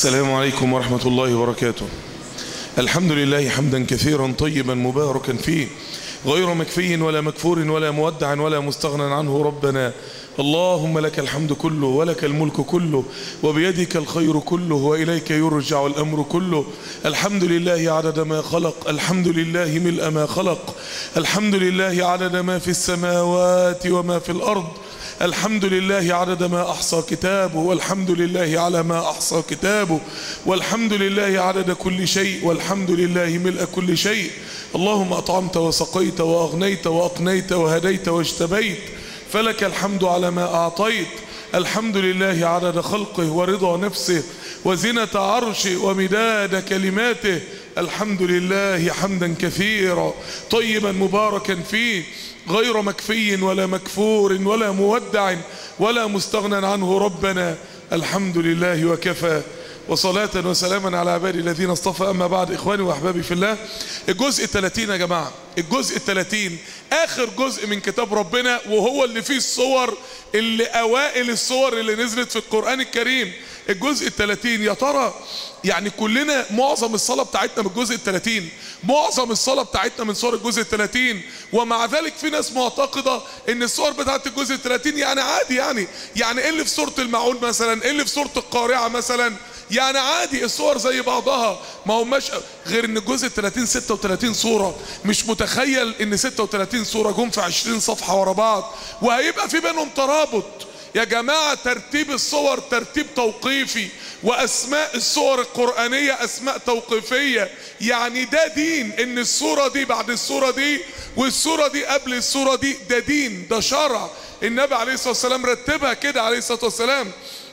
السلام عليكم ورحمة الله وبركاته الحمد لله حمدا كثيرا طيبا مباركا فيه غير مكفي ولا مكفور ولا مودع ولا مستغنى عنه ربنا اللهم لك الحمد كله ولك الملك كله وبيدك الخير كله وإليك يرجع الأمر كله الحمد لله عدد ما خلق الحمد لله ملء ما خلق الحمد لله عدد ما في السماوات وما في الأرض الحمد لله عدد ما أحصى كتابه والحمد لله على ما أحصى كتابه والحمد لله عدد كل شيء والحمد لله ملء كل شيء اللهم أطعمت وسقيت وأغنيت وأقنيت وهديت واجتبيت فلك الحمد على ما أعطيت الحمد لله عدد خلقه ورضا نفسه وزنة عرشه ومداد كلماته الحمد لله حمدا كثيرا طيبا مباركا فيه غير مكفي ولا مكفور ولا مودع ولا مستغنى عنه ربنا الحمد لله وكفى وصلاة وسلاما على عبادي الذين اصطفى أما بعد إخواني وأحبابي في الله الجزء الثلاثين يا جماعة الجزء الثلاثين آخر جزء من كتاب ربنا وهو اللي فيه الصور اللي أوائل الصور اللي نزلت في القرآن الكريم الجزء الثلاثين يا ترى يعني كلنا معظم الصلاة بتاعتنا من الجزء الثلاثين معظم الصلاة بتاعتنا من صور الجزء الثلاثين ومع ذلك في ناس معتقدة ان الصور بتاعت الجزء الثلاثين يعني عادي يعني يعني ايه اللي في سورة المعون مثلا ايه اللي في سورة القارعة مثلا يعني عادي الصور زي بعضها ما هماش غير ان الجزء 30 36 صورة مش متخيل ان 36 صورة جم في 20 صفحة ورا بعض وهيبقى في بينهم ترابط يا جماعة ترتيب الصور ترتيب توقيفي واسماء الصور القرآنية اسماء توقيفية يعني ده دين ان الصورة دي بعد الصورة دي والصورة دي قبل الصورة دي ده دين ده شرع النبي عليه الصلاة والسلام رتبها كده عليه الصلاة والسلام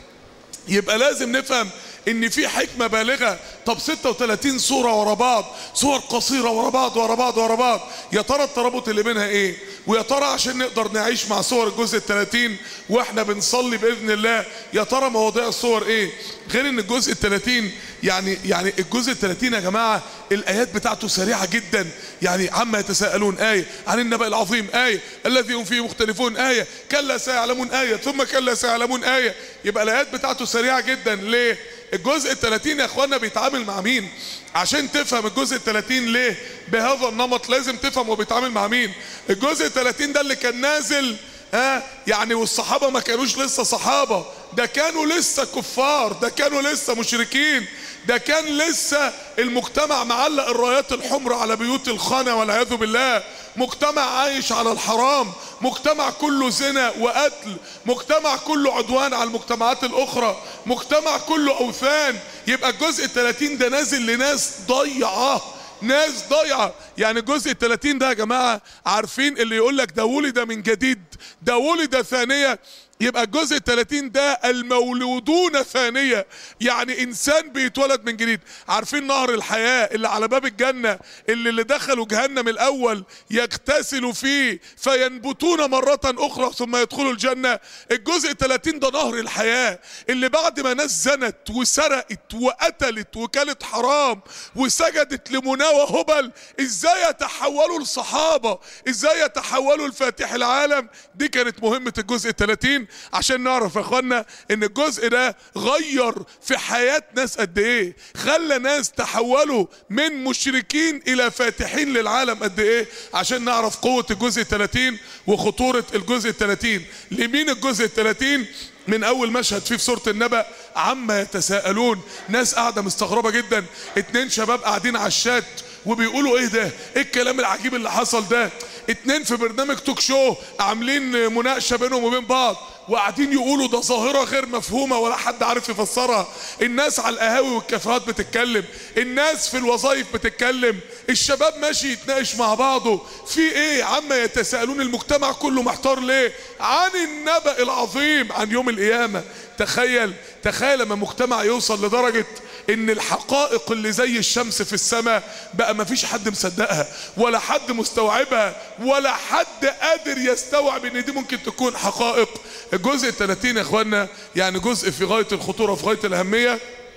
يبقى لازم نفهم ان في حكمة بالغة طب 36 صورة ورا بعض صور قصيرة ورا بعض ورا بعض ورا بعض يا ترى الترابط اللي بينها ايه ويا ترى عشان نقدر نعيش مع صور الجزء الثلاثين واحنا بنصلي باذن الله يا ترى مواضيع الصور ايه غير ان الجزء الثلاثين يعني يعني الجزء الثلاثين يا جماعة الايات بتاعته سريعة جدا يعني عما يتساءلون آية عن النبأ العظيم آية الذي هم فيه مختلفون آية كلا سيعلمون آية ثم كلا سيعلمون آية يبقى الايات بتاعته سريعة جدا ليه الجزء الثلاثين يا اخوانا بيتعامل مع مين عشان تفهم الجزء الثلاثين ليه بهذا النمط لازم تفهم هو بيتعامل مع مين الجزء الثلاثين ده اللي كان نازل ها يعني والصحابة ما كانوش لسه صحابة ده كانوا لسه كفار ده كانوا لسه مشركين ده كان لسه المجتمع معلق الرايات الحمر على بيوت الخنا والعياذ بالله مجتمع عايش على الحرام مجتمع كله زنا وقتل مجتمع كله عدوان على المجتمعات الاخرى مجتمع كله اوثان يبقى الجزء الثلاثين ده نازل لناس ضيعه ناس ضايعه يعني الجزء الثلاثين ده يا جماعه عارفين اللي يقول لك ده ولد من جديد ده ولد ثانيه يبقى الجزء الثلاثين ده المولودون ثانية يعني انسان بيتولد من جديد عارفين نهر الحياة اللي على باب الجنة اللي اللي دخلوا جهنم الاول يغتسلوا فيه فينبتون مرة اخرى ثم يدخلوا الجنة الجزء الثلاثين ده نهر الحياة اللي بعد ما ناس زنت وسرقت وقتلت وكلت حرام وسجدت لمنى وهبل ازاي يتحولوا لصحابة ازاي يتحولوا لفاتح العالم دي كانت مهمة الجزء الثلاثين عشان نعرف يا اخوانا ان الجزء ده غير في حياة ناس قد ايه خلى ناس تحولوا من مشركين الى فاتحين للعالم قد ايه عشان نعرف قوة الجزء 30 وخطورة الجزء 30 لمين الجزء 30 من اول مشهد فيه في سورة النبأ عما يتساءلون ناس قاعدة مستغربة جدا اتنين شباب قاعدين على الشات وبيقولوا ايه ده ايه الكلام العجيب اللي حصل ده اتنين في برنامج توك شو عاملين مناقشه بينهم وبين بعض وقاعدين يقولوا ده ظاهره غير مفهومه ولا حد عارف يفسرها الناس على القهاوي والكافيهات بتتكلم الناس في الوظائف بتتكلم الشباب ماشي يتناقش مع بعضه في ايه عما يتساءلون المجتمع كله محتار ليه عن النبأ العظيم عن يوم القيامه تخيل تخيل لما مجتمع يوصل لدرجه ان الحقائق اللي زي الشمس في السماء بقى مفيش حد مصدقها ولا حد مستوعبها ولا حد قادر يستوعب ان دي ممكن تكون حقائق الجزء الثلاثين يا اخوانا يعني جزء في غاية الخطورة في غاية الاهمية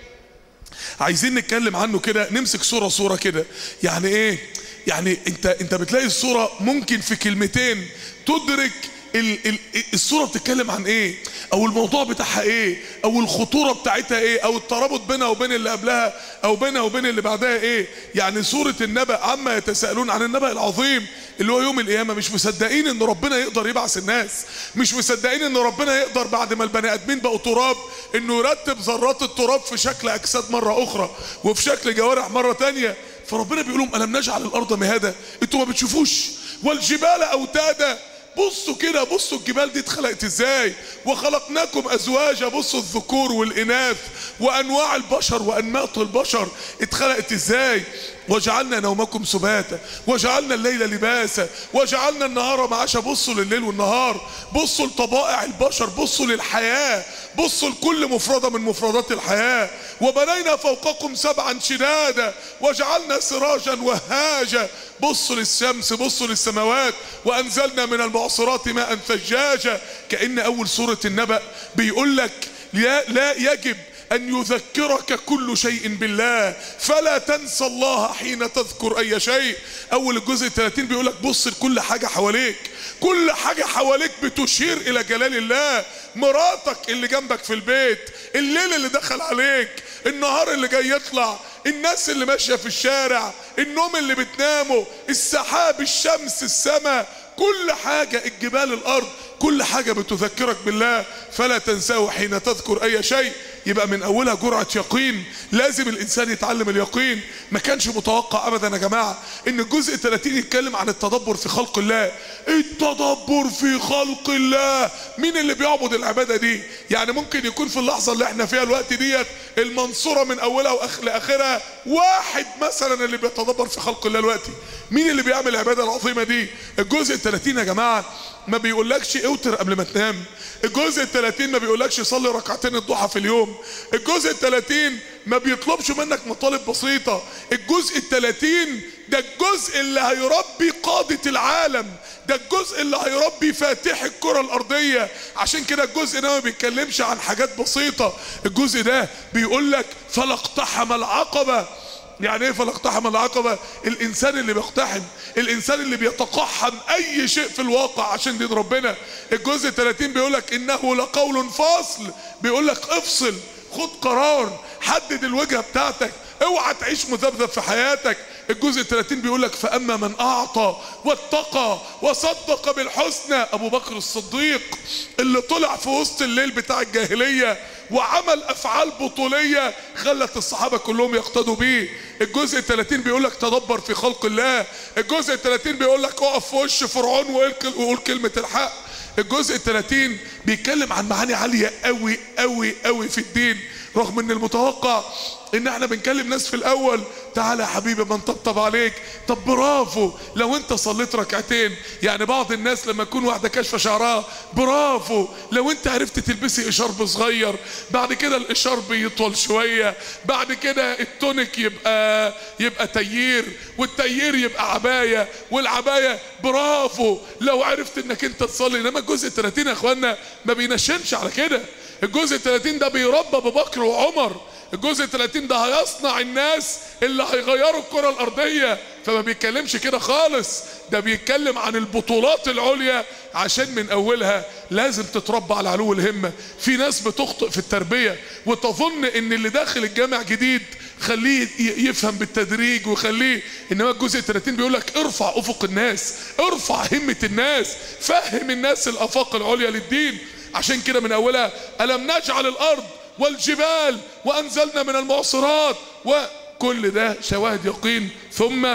عايزين نتكلم عنه كده نمسك صورة صورة كده يعني ايه يعني انت انت بتلاقي الصورة ممكن في كلمتين تدرك ال ال الصورة بتتكلم عن ايه او الموضوع بتاعها ايه او الخطورة بتاعتها ايه او الترابط بينها وبين اللي قبلها او بينها وبين اللي بعدها ايه يعني سورة النبأ عما يتساءلون عن النبأ العظيم اللي هو يوم القيامة مش مصدقين ان ربنا يقدر يبعث الناس مش مصدقين ان ربنا يقدر بعد ما البني ادمين بقوا تراب انه يرتب ذرات التراب في شكل اجساد مرة اخرى وفي شكل جوارح مرة تانية فربنا بيقول لهم الم نجعل الارض مهادا انتوا ما بتشوفوش والجبال اوتادا بصوا كده بصوا الجبال دي اتخلقت ازاي وخلقناكم ازواجا بصوا الذكور والاناث وانواع البشر وانماط البشر اتخلقت ازاي وجعلنا نومكم سباتا وجعلنا الليل لباسا وجعلنا النهار معاشا بصوا لليل والنهار بصوا لطبائع البشر بصوا للحياة بصوا لكل مفردة من مفردات الحياة وبنينا فوقكم سبعا شدادا وجعلنا سراجا وهاجا بصوا للشمس بصوا للسماوات وانزلنا من المعصرات ماء ثجاجا كأن اول سورة النبأ بيقول لك لا, لا يجب أن يذكرك كل شيء بالله فلا تنسى الله حين تذكر أي شيء أول الجزء 30 بيقول لك بص لكل حاجة حواليك كل حاجة حواليك بتشير إلى جلال الله مراتك اللي جنبك في البيت الليل اللي دخل عليك النهار اللي جاي يطلع الناس اللي ماشية في الشارع النوم اللي بتنامه السحاب الشمس السماء كل حاجة الجبال الأرض كل حاجة بتذكرك بالله فلا تنساه حين تذكر أي شيء يبقى من أولها جرعة يقين لازم الإنسان يتعلم اليقين ما كانش متوقع أبدا يا جماعة إن الجزء 30 يتكلم عن التدبر في خلق الله التدبر في خلق الله مين اللي بيعبد العبادة دي يعني ممكن يكون في اللحظة اللي احنا فيها الوقت ديت المنصورة من أولها وآخر لآخرها واحد مثلا اللي بيتدبر في خلق الله دلوقتي مين اللي بيعمل العبادة العظيمة دي الجزء 30 يا جماعة ما بيقولكش اوتر قبل ما تنام الجزء الثلاثين ما بيقولكش صلي ركعتين الضحى في اليوم الجزء الثلاثين ما بيطلبش منك مطالب بسيطة الجزء الثلاثين ده الجزء اللي هيربي قادة العالم ده الجزء اللي هيربي فاتح الكرة الأرضية عشان كده الجزء ده ما بيتكلمش عن حاجات بسيطة الجزء ده بيقول لك فلاقتحم العقبة يعني ايه فلاقتحم العقبة الانسان اللي بيقتحم الانسان اللي بيتقحم اي شيء في الواقع عشان دين ربنا الجزء 30 بيقول لك انه لقول فاصل بيقول لك افصل خد قرار حدد الوجهة بتاعتك اوعى تعيش مذبذب في حياتك الجزء 30 بيقول لك فاما من اعطى واتقى وصدق بالحسنى ابو بكر الصديق اللي طلع في وسط الليل بتاع الجاهليه وعمل افعال بطوليه خلت الصحابه كلهم يقتدوا بيه الجزء 30 بيقول لك تدبر في خلق الله الجزء 30 بيقول لك اقف في وش فرعون وقول كلمه الحق الجزء 30 بيتكلم عن معاني عاليه قوي قوي قوي في الدين رغم ان المتوقع ان احنا بنكلم ناس في الاول تعالى يا حبيبي ما نطبطب عليك طب برافو لو انت صليت ركعتين يعني بعض الناس لما يكون واحده كاشفه شعرها برافو لو انت عرفت تلبسي اشارب صغير بعد كده الاشارب يطول شويه بعد كده التونيك يبقى يبقى تيير والتيير يبقى عبايه والعبايه برافو لو عرفت انك انت تصلي انما الجزء 30 يا اخوانا ما بينشنش على كده الجزء 30 ده بيربى ابو بكر وعمر الجزء 30 ده هيصنع الناس اللي هيغيروا الكرة الأرضية فما بيتكلمش كده خالص ده بيتكلم عن البطولات العليا عشان من أولها لازم تتربى على علو الهمة في ناس بتخطئ في التربية وتظن ان اللي داخل الجامع جديد خليه يفهم بالتدريج وخليه انما الجزء 30 بيقول لك ارفع افق الناس ارفع همة الناس فهم الناس الافاق العليا للدين عشان كده من اولها الم نجعل الارض والجبال وانزلنا من المعصرات وكل ده شواهد يقين ثم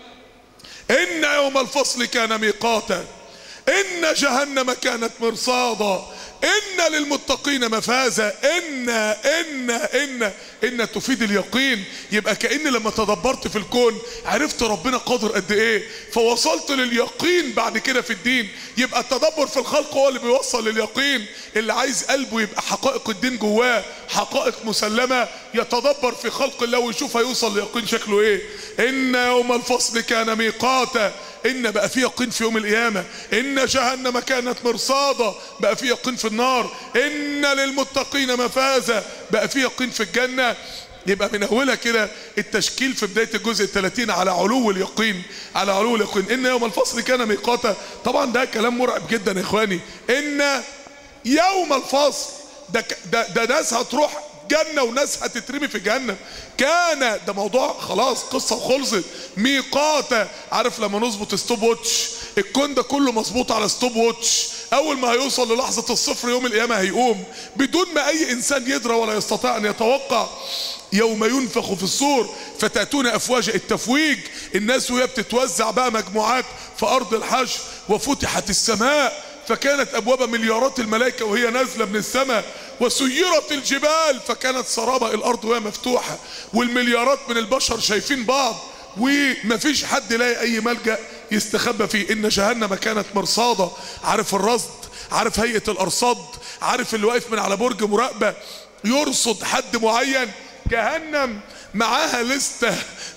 ان يوم الفصل كان ميقاتا ان جهنم كانت مرصادا ان للمتقين مفازا ان ان ان ان تفيد اليقين يبقى كأن لما تدبرت في الكون عرفت ربنا قادر قد ايه فوصلت لليقين بعد كده في الدين يبقى التدبر في الخلق هو اللي بيوصل لليقين اللي عايز قلبه يبقى حقائق الدين جواه حقائق مسلمة يتدبر في خلق الله ويشوف هيوصل ليقين شكله ايه ان يوم الفصل كان ميقاتا ان بقى في يقين في يوم القيامة ان جهنم كانت مرصادا بقى في يقين في النار ان للمتقين مفازا بقى في يقين في الجنة يبقى من اولها كده التشكيل في بدايه الجزء الثلاثين على علو اليقين على علو اليقين ان يوم الفصل كان ميقاتا طبعا ده كلام مرعب جدا يا اخواني ان يوم الفصل ده ده, ده ناس هتروح جنة وناس هتترمي في جهنم كان ده موضوع خلاص قصة وخلصت ميقاتا عارف لما نظبط ستوب ووتش الكون ده كله مظبوط على ستوب ووتش اول ما هيوصل للحظة الصفر يوم القيامة هيقوم بدون ما اي انسان يدرى ولا يستطيع ان يتوقع يوم ينفخ في الصور فتأتون أفواج التفويج الناس وهي بتتوزع بقى مجموعات في أرض الحشر وفتحت السماء فكانت أبواب مليارات الملائكة وهي نازلة من السماء وسيرت الجبال فكانت سرابة الأرض وهي مفتوحة والمليارات من البشر شايفين بعض ومفيش حد لاقي أي ملجأ يستخبى فيه إن جهنم كانت مرصادة عارف الرصد عارف هيئة الأرصاد عارف اللي واقف من على برج مراقبة يرصد حد معين جهنم معاها لستة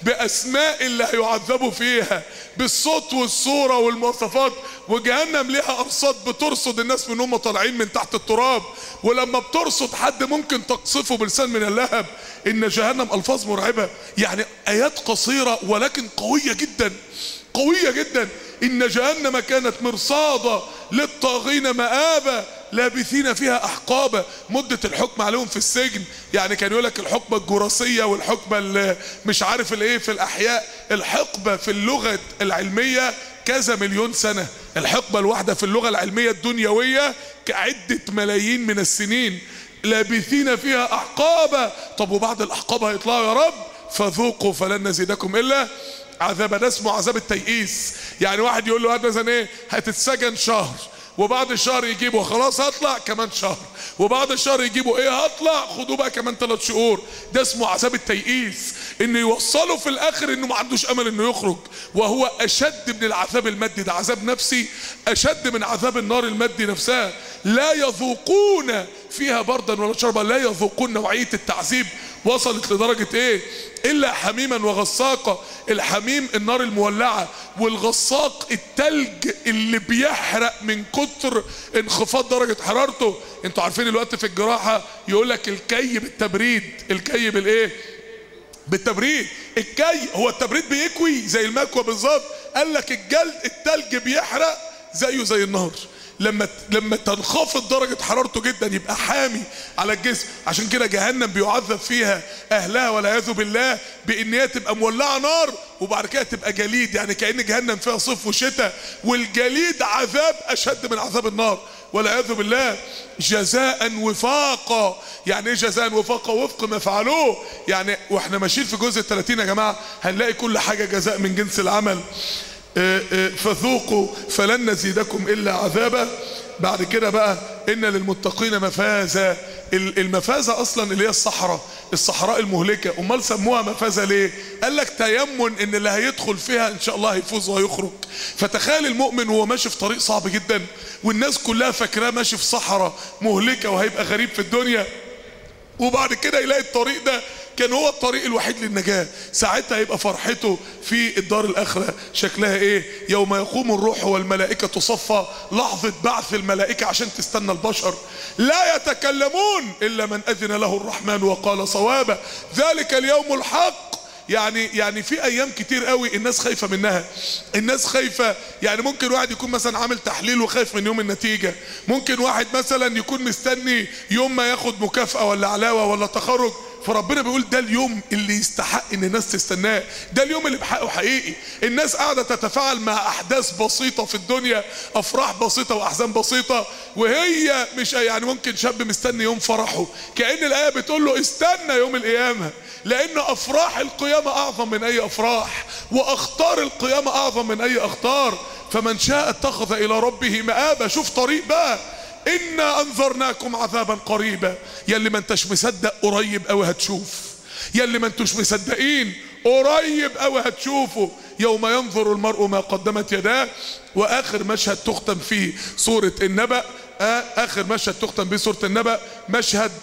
بأسماء اللي هيعذبوا فيها بالصوت والصورة والمواصفات وجهنم ليها أرصاد بترصد الناس من هم طالعين من تحت التراب ولما بترصد حد ممكن تقصفه بلسان من اللهب إن جهنم ألفاظ مرعبة يعني آيات قصيرة ولكن قوية جدا قوية جدا إن جهنم كانت مرصادة للطاغين مآبة لابثين فيها أحقابا مدة الحكم عليهم في السجن يعني كان يقول لك الحقبة الجراسية والحقبة اللي مش عارف الايه في الأحياء الحقبة في اللغة العلمية كذا مليون سنة الحقبة الواحدة في اللغة العلمية الدنيوية كعدة ملايين من السنين لابثين فيها أحقابا طب وبعد الأحقاب هيطلعوا يا رب فذوقوا فلن نزيدكم إلا عذاب ده اسمه عذاب التيئيس يعني واحد يقول له هات مثلا ايه هتتسجن شهر وبعد الشهر يجيبوا خلاص هطلع كمان شهر وبعد الشهر يجيبوا ايه هطلع خدوه بقى كمان ثلاث شهور ده اسمه عذاب التيئيس انه يوصله في الاخر انه ما عندوش امل انه يخرج وهو اشد من العذاب المادي ده عذاب نفسي اشد من عذاب النار المادي نفسها لا يذوقون فيها بردا ولا شربا لا يذوقون نوعيه التعذيب وصلت لدرجة ايه الا حميما وغساقا الحميم النار المولعة والغساق التلج اللي بيحرق من كتر انخفاض درجة حرارته انتوا عارفين الوقت في الجراحة يقول لك الكي بالتبريد الكي بالايه بالتبريد الكي هو التبريد بيكوي زي المكوى بالظبط قال لك الجلد التلج بيحرق زيه زي النار لما لما تنخفض درجة حرارته جدا يبقى حامي على الجسم عشان كده جهنم بيعذب فيها اهلها والعياذ بالله بان هي تبقى مولعة نار وبعد كده تبقى جليد يعني كأن جهنم فيها صيف وشتاء والجليد عذاب اشد من عذاب النار والعياذ بالله جزاء وفاقا يعني ايه جزاء وفاقا وفق ما فعلوه يعني واحنا ماشيين في جزء 30 يا جماعه هنلاقي كل حاجه جزاء من جنس العمل فذوقوا فلن نزيدكم الا عذابا بعد كده بقى ان للمتقين مفازة المفازة اصلا اللي هي الصحراء الصحراء المهلكة امال سموها مفازة ليه قال لك تيمن ان اللي هيدخل فيها ان شاء الله هيفوز وهيخرج فتخيل المؤمن وهو ماشي في طريق صعب جدا والناس كلها فاكراه ماشي في صحراء مهلكة وهيبقى غريب في الدنيا وبعد كده يلاقي الطريق ده كان هو الطريق الوحيد للنجاة ساعتها يبقى فرحته في الدار الآخرة شكلها ايه يوم يقوم الروح والملائكة صفا لحظة بعث الملائكة عشان تستنى البشر لا يتكلمون إلا من أذن له الرحمن وقال صوابا ذلك اليوم الحق يعني يعني في ايام كتير قوي الناس خايفه منها الناس خايفه يعني ممكن واحد يكون مثلا عامل تحليل وخايف من يوم النتيجه ممكن واحد مثلا يكون مستني يوم ما ياخد مكافاه ولا علاوه ولا تخرج فربنا بيقول ده اليوم اللي يستحق ان الناس تستناه ده اليوم اللي بحقه حقيقي الناس قاعده تتفاعل مع احداث بسيطه في الدنيا افراح بسيطه واحزان بسيطه وهي مش يعني ممكن شاب مستني يوم فرحه كان الايه بتقول له استنى يوم القيامه لان افراح القيامه اعظم من اي افراح واخطار القيامه اعظم من اي اخطار فمن شاء اتخذ الى ربه مآبا شوف طريق بقى انا انذرناكم عذابا قريبا يلي ما انتش مصدق قريب قوي هتشوف يلي ما انتوش مصدقين قريب قوي هتشوفوا يوم ينظر المرء ما قدمت يداه واخر مشهد تختم فيه سورة النبأ اخر مشهد تختم بيه سورة النبأ مشهد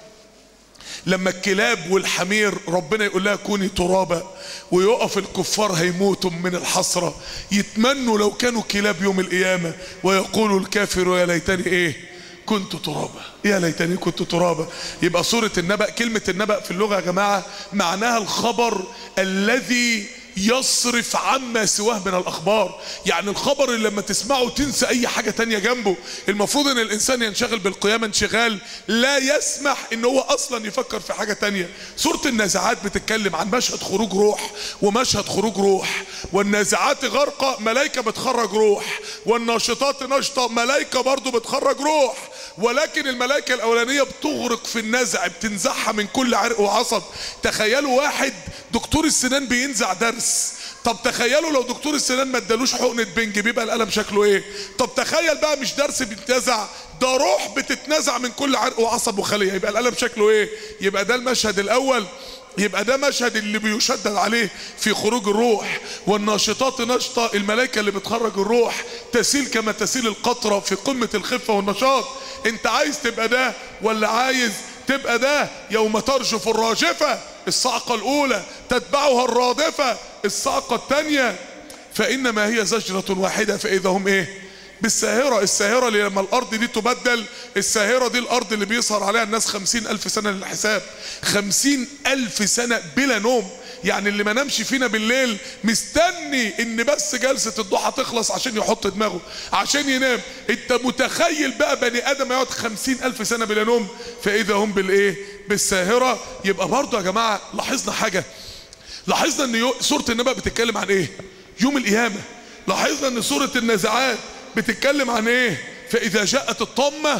لما الكلاب والحمير ربنا يقول لها كوني ترابا ويقف الكفار هيموتوا من الحسرة يتمنوا لو كانوا كلاب يوم القيامة ويقول الكافر يا ليتني ايه كنت ترابا يا ليتني كنت ترابا يبقى سورة النبأ كلمة النبأ في اللغة يا جماعة معناها الخبر الذي يصرف عما سواه من الاخبار يعني الخبر اللي لما تسمعه تنسى اي حاجة تانية جنبه المفروض ان الانسان ينشغل بالقيامة انشغال لا يسمح ان هو اصلا يفكر في حاجة تانية سورة النازعات بتتكلم عن مشهد خروج روح ومشهد خروج روح والنازعات غرقة ملائكة بتخرج روح والناشطات نشطة ملائكة برضو بتخرج روح ولكن الملائكة الاولانية بتغرق في النزع بتنزعها من كل عرق وعصب تخيلوا واحد دكتور السنان بينزع درس طب تخيلوا لو دكتور السنان ما ادالوش حقنه بنج بيبقى القلم شكله ايه طب تخيل بقى مش درس بيتنزع ده روح بتتنزع من كل عرق وعصب وخليه يبقى القلم شكله ايه يبقى ده المشهد الاول يبقى ده مشهد اللي بيشدد عليه في خروج الروح والناشطات نشطة الملائكة اللي بتخرج الروح تسيل كما تسيل القطرة في قمة الخفة والنشاط انت عايز تبقى ده ولا عايز تبقى ده يوم ترجف الراجفة الصعقة الأولى تتبعها الرادفة الصعقة الثانية فإنما هي زجرة واحدة فإذا هم إيه بالساهرة الساهرة اللي لما الأرض دي تبدل الساهرة دي الأرض اللي بيسهر عليها الناس خمسين ألف سنة للحساب خمسين ألف سنة بلا نوم يعني اللي ما نامش فينا بالليل مستني ان بس جلسة الضحى تخلص عشان يحط دماغه عشان ينام انت متخيل بقى بني ادم يقعد خمسين الف سنة بلا نوم فاذا هم بالايه بالساهرة يبقى برضه يا جماعة لاحظنا حاجة لاحظنا ان سورة النبأ بتتكلم عن ايه يوم القيامة لاحظنا ان سورة النازعات بتتكلم عن ايه فاذا جاءت الطامة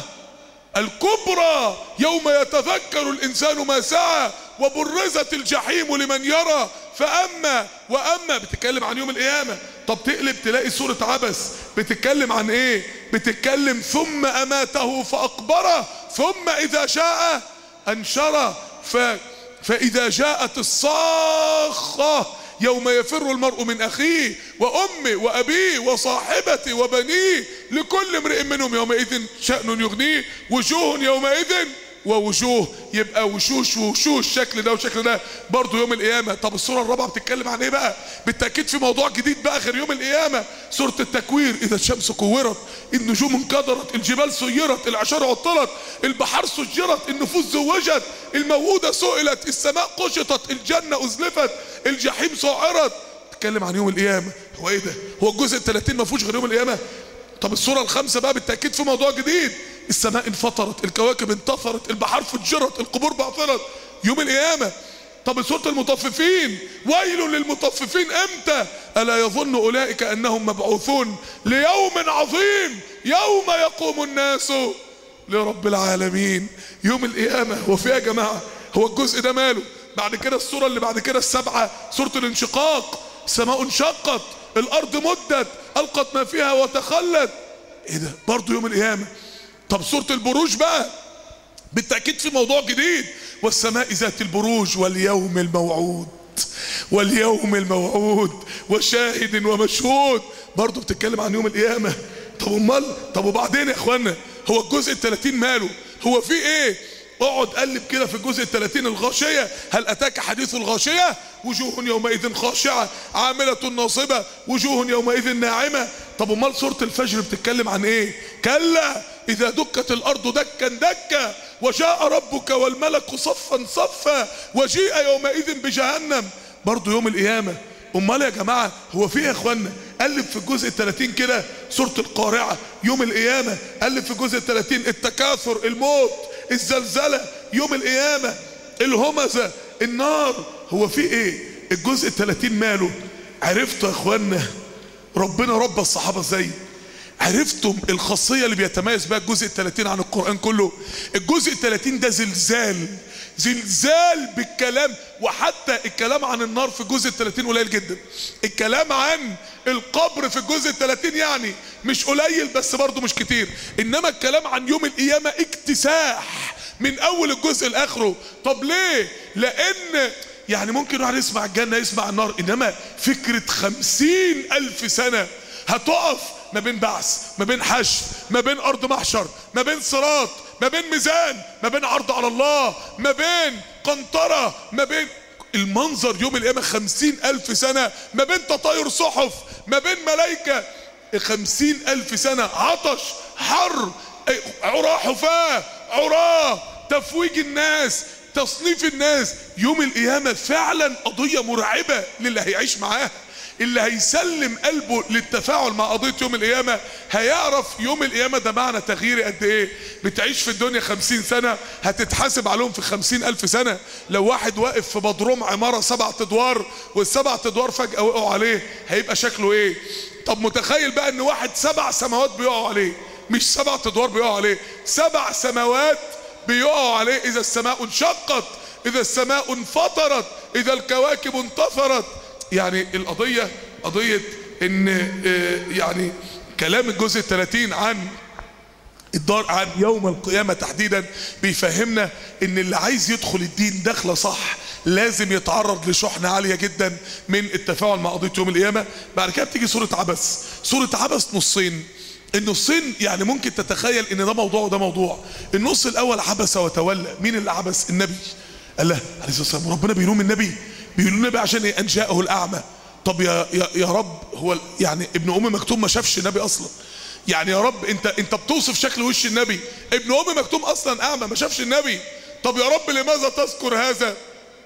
الكبرى يوم يتذكر الانسان ما سعى وبرزت الجحيم لمن يرى فاما واما بتتكلم عن يوم القيامه طب تقلب تلاقي سوره عبس بتتكلم عن ايه بتتكلم ثم اماته فاقبره ثم اذا شاء انشره ف فاذا جاءت الصاخه يوم يفر المرء من اخيه وامه وابيه وصاحبته وبنيه لكل امرئ منهم يومئذ شأن يغنيه وجوه يومئذ ووجوه يبقى وشوش ووشوش الشكل ده والشكل ده برضه يوم القيامه طب السوره الرابعه بتتكلم عن ايه بقى بالتاكيد في موضوع جديد بقى غير يوم القيامه سوره التكوير اذا الشمس كورت النجوم انكدرت الجبال سيرت العشار عطلت البحار سجرت النفوس زوجت الموءودة سئلت السماء قشطت الجنه ازلفت الجحيم سعرت تتكلم عن يوم القيامه هو ايه ده هو الجزء ال 30 ما فيهوش غير يوم القيامه طب السوره الخامسه بقى بالتاكيد في موضوع جديد السماء انفطرت الكواكب انتثرت البحار فجرت القبور بعثرت يوم القيامه طب سوره المطففين ويل للمطففين امتى الا يظن اولئك انهم مبعوثون ليوم عظيم يوم يقوم الناس لرب العالمين يوم القيامه هو في يا جماعه هو الجزء ده ماله بعد كده السوره اللي بعد كده السبعه سوره الانشقاق السماء انشقت الارض مدت القت ما فيها وتخلت ايه ده برضه يوم القيامه طب سوره البروج بقى بالتاكيد في موضوع جديد والسماء ذات البروج واليوم الموعود واليوم الموعود وشاهد ومشهود برضه بتتكلم عن يوم القيامه طب امال طب وبعدين يا اخوانا هو الجزء ال 30 ماله هو في ايه اقعد قلب كده في الجزء ال 30 الغاشيه هل اتاك حديث الغاشيه وجوه يومئذ خاشعه عامله ناصبه وجوه يومئذ ناعمه طب امال سوره الفجر بتتكلم عن ايه كلا اذا دكت الارض دكا دكا وجاء ربك والملك صفا صفا وجيء يومئذ بجهنم برضه يوم القيامه امال يا جماعه هو في يا اخوانا قلب في الجزء ال 30 كده سوره القارعه يوم القيامه قلب في الجزء ال 30 التكاثر الموت الزلزله يوم القيامه الهمزه النار هو في ايه الجزء ال 30 ماله عرفتوا يا اخوانا ربنا رب الصحابه ازاي عرفتم الخاصية اللي بيتميز بها الجزء الثلاثين عن القرآن كله الجزء الثلاثين ده زلزال زلزال بالكلام وحتى الكلام عن النار في الجزء الثلاثين قليل جدا الكلام عن القبر في الجزء الثلاثين يعني مش قليل بس برضه مش كتير انما الكلام عن يوم القيامة اكتساح من اول الجزء لاخره طب ليه لان يعني ممكن واحد يسمع الجنة يسمع النار انما فكرة خمسين الف سنة هتقف ما بين بعث ما بين حشر ما بين ارض محشر ما بين صراط ما بين ميزان ما بين عرض على الله ما بين قنطرة ما بين المنظر يوم القيامة خمسين ألف سنة ما بين تطاير صحف ما بين ملايكة خمسين ألف سنة عطش حر عراة حفاة عراة تفويج الناس تصنيف الناس يوم القيامة فعلا قضية مرعبة للي هيعيش معاها اللي هيسلم قلبه للتفاعل مع قضية يوم القيامة هيعرف يوم القيامة ده معنى تغييري قد ايه بتعيش في الدنيا خمسين سنة هتتحاسب عليهم في خمسين ألف سنة لو واحد واقف في بدروم عمارة سبع ادوار والسبع ادوار فجأة وقعوا عليه هيبقى شكله ايه طب متخيل بقى ان واحد سبع سماوات بيقعوا عليه مش سبع ادوار بيقعوا عليه سبع سماوات بيقعوا عليه اذا السماء انشقت اذا السماء انفطرت اذا الكواكب انتثرت يعني القضية قضية ان يعني كلام الجزء الثلاثين عن الدار عن يوم القيامة تحديدا بيفهمنا ان اللي عايز يدخل الدين دخلة صح لازم يتعرض لشحنة عالية جدا من التفاعل مع قضية يوم القيامة بعد كده بتيجي سورة عبس سورة عبس نصين النصين يعني ممكن تتخيل ان ده موضوع وده موضوع النص الاول عبس وتولى مين اللي عبس النبي قال له عليه الصلاه والسلام ربنا بيلوم النبي بيقولوا النبي عشان ايه ان جاءه الاعمى طب يا يا, يا رب هو يعني ابن ام مكتوم ما شافش النبي اصلا يعني يا رب انت انت بتوصف شكل وش النبي ابن ام مكتوم اصلا اعمى ما شافش النبي طب يا رب لماذا تذكر هذا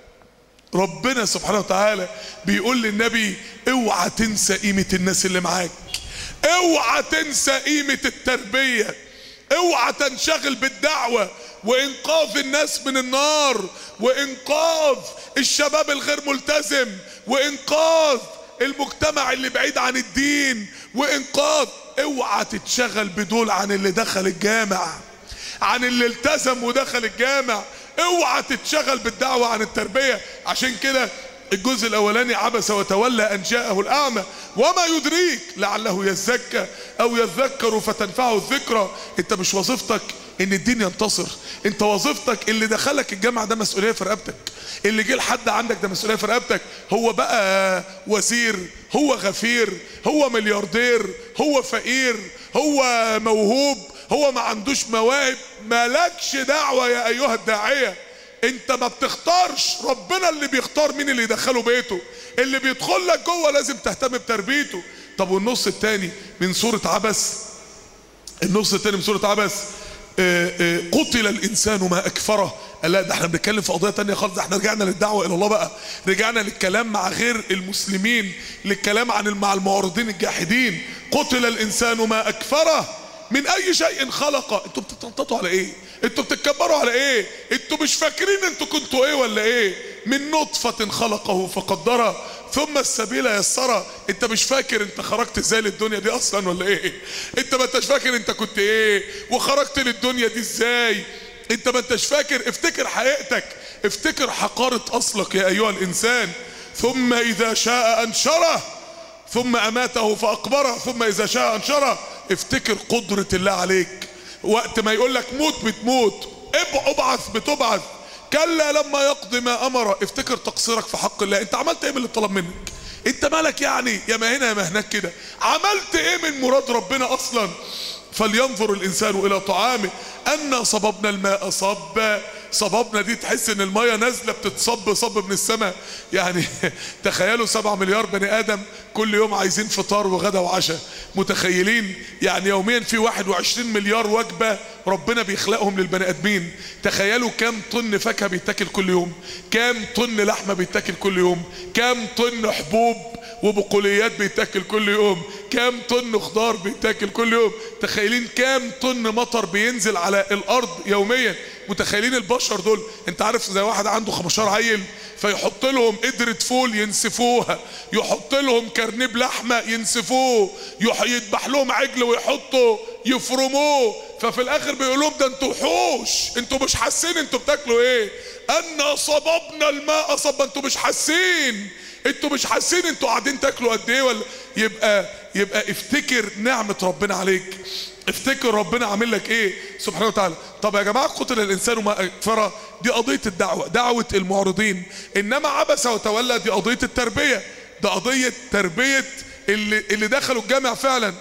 ربنا سبحانه وتعالى بيقول للنبي اوعى تنسى قيمه الناس اللي معاك اوعى تنسى قيمه التربيه اوعى تنشغل بالدعوه وانقاذ الناس من النار وانقاذ الشباب الغير ملتزم وانقاذ المجتمع اللي بعيد عن الدين وانقاذ اوعى تتشغل بدول عن اللي دخل الجامع عن اللي التزم ودخل الجامع اوعى تتشغل بالدعوة عن التربية عشان كده الجزء الاولاني عبس وتولى ان جاءه الاعمى وما يدريك لعله يزكى او يذكر فتنفعه الذكرى انت مش وظيفتك ان الدين ينتصر انت وظيفتك اللي دخلك الجامعه ده مسؤوليه في رقبتك اللي جه لحد عندك ده مسؤوليه في رقبتك هو بقى وزير هو غفير هو ملياردير هو فقير هو موهوب هو ما عندوش مواهب مالكش دعوه يا ايها الداعيه انت ما بتختارش ربنا اللي بيختار مين اللي يدخله بيته اللي بيدخل لك جوه لازم تهتم بتربيته طب والنص الثاني من سوره عبس النص الثاني من سوره عبس آآ آآ قتل الانسان ما اكفره لا ده احنا بنتكلم في قضيه تانية خالص احنا رجعنا للدعوه الى الله بقى رجعنا للكلام مع غير المسلمين للكلام عن مع المعارضين الجاحدين قتل الانسان ما اكفره من اي شيء خلق انتوا بتتنططوا على ايه انتوا بتتكبروا على ايه انتوا مش فاكرين انتوا كنتوا ايه ولا ايه من نطفة خلقه فقدره ثم السبيل يسره انت مش فاكر انت خرجت ازاي للدنيا دي اصلا ولا ايه انت ما انتش فاكر انت كنت ايه وخرجت للدنيا دي ازاي انت ما انتش فاكر افتكر حقيقتك افتكر حقارة اصلك يا ايها الانسان ثم اذا شاء انشره ثم اماته فاقبره ثم اذا شاء انشره افتكر قدرة الله عليك وقت ما يقول لك موت بتموت ابعث بتبعث كلا لما يقضي ما امر افتكر تقصيرك في حق الله انت عملت ايه من اللي طلب منك انت مالك يعني يا ما هنا يا ما هناك كده عملت ايه من مراد ربنا اصلا فلينظر الانسان الى طعامه انا صببنا الماء صبا صببنا دي تحس ان الميه نازله بتتصب صب من السماء يعني تخيلوا سبعة مليار بني ادم كل يوم عايزين فطار وغدا وعشاء متخيلين يعني يوميا في 21 مليار وجبه ربنا بيخلقهم للبني ادمين تخيلوا كام طن فاكهه بيتاكل كل يوم كام طن لحمه بيتاكل كل يوم كام طن حبوب وبقوليات بيتاكل كل يوم كام طن خضار بيتاكل كل يوم تخيلين كام طن مطر بينزل على الارض يوميا متخيلين البشر دول انت عارف زي واحد عنده 15 عيل فيحط لهم قدرة فول ينسفوها يحط لهم كرنيب لحمة ينسفوه يذبح لهم عجل ويحطوا يفرموه ففي الاخر بيقول لهم ده انتوا وحوش انتوا مش حاسين انتوا بتاكلوا ايه انا صببنا الماء صبا انتوا مش حاسين انتوا مش حاسين انتوا قاعدين تاكلوا قد ايه ولا يبقى يبقى افتكر نعمة ربنا عليك افتكر ربنا عامل لك ايه سبحانه وتعالى طب يا جماعه قتل الانسان ما اكفره دي قضيه الدعوه دعوه المعرضين انما عبس وتولى دي قضيه التربيه ده قضيه تربيه اللي اللي دخلوا الجامع فعلا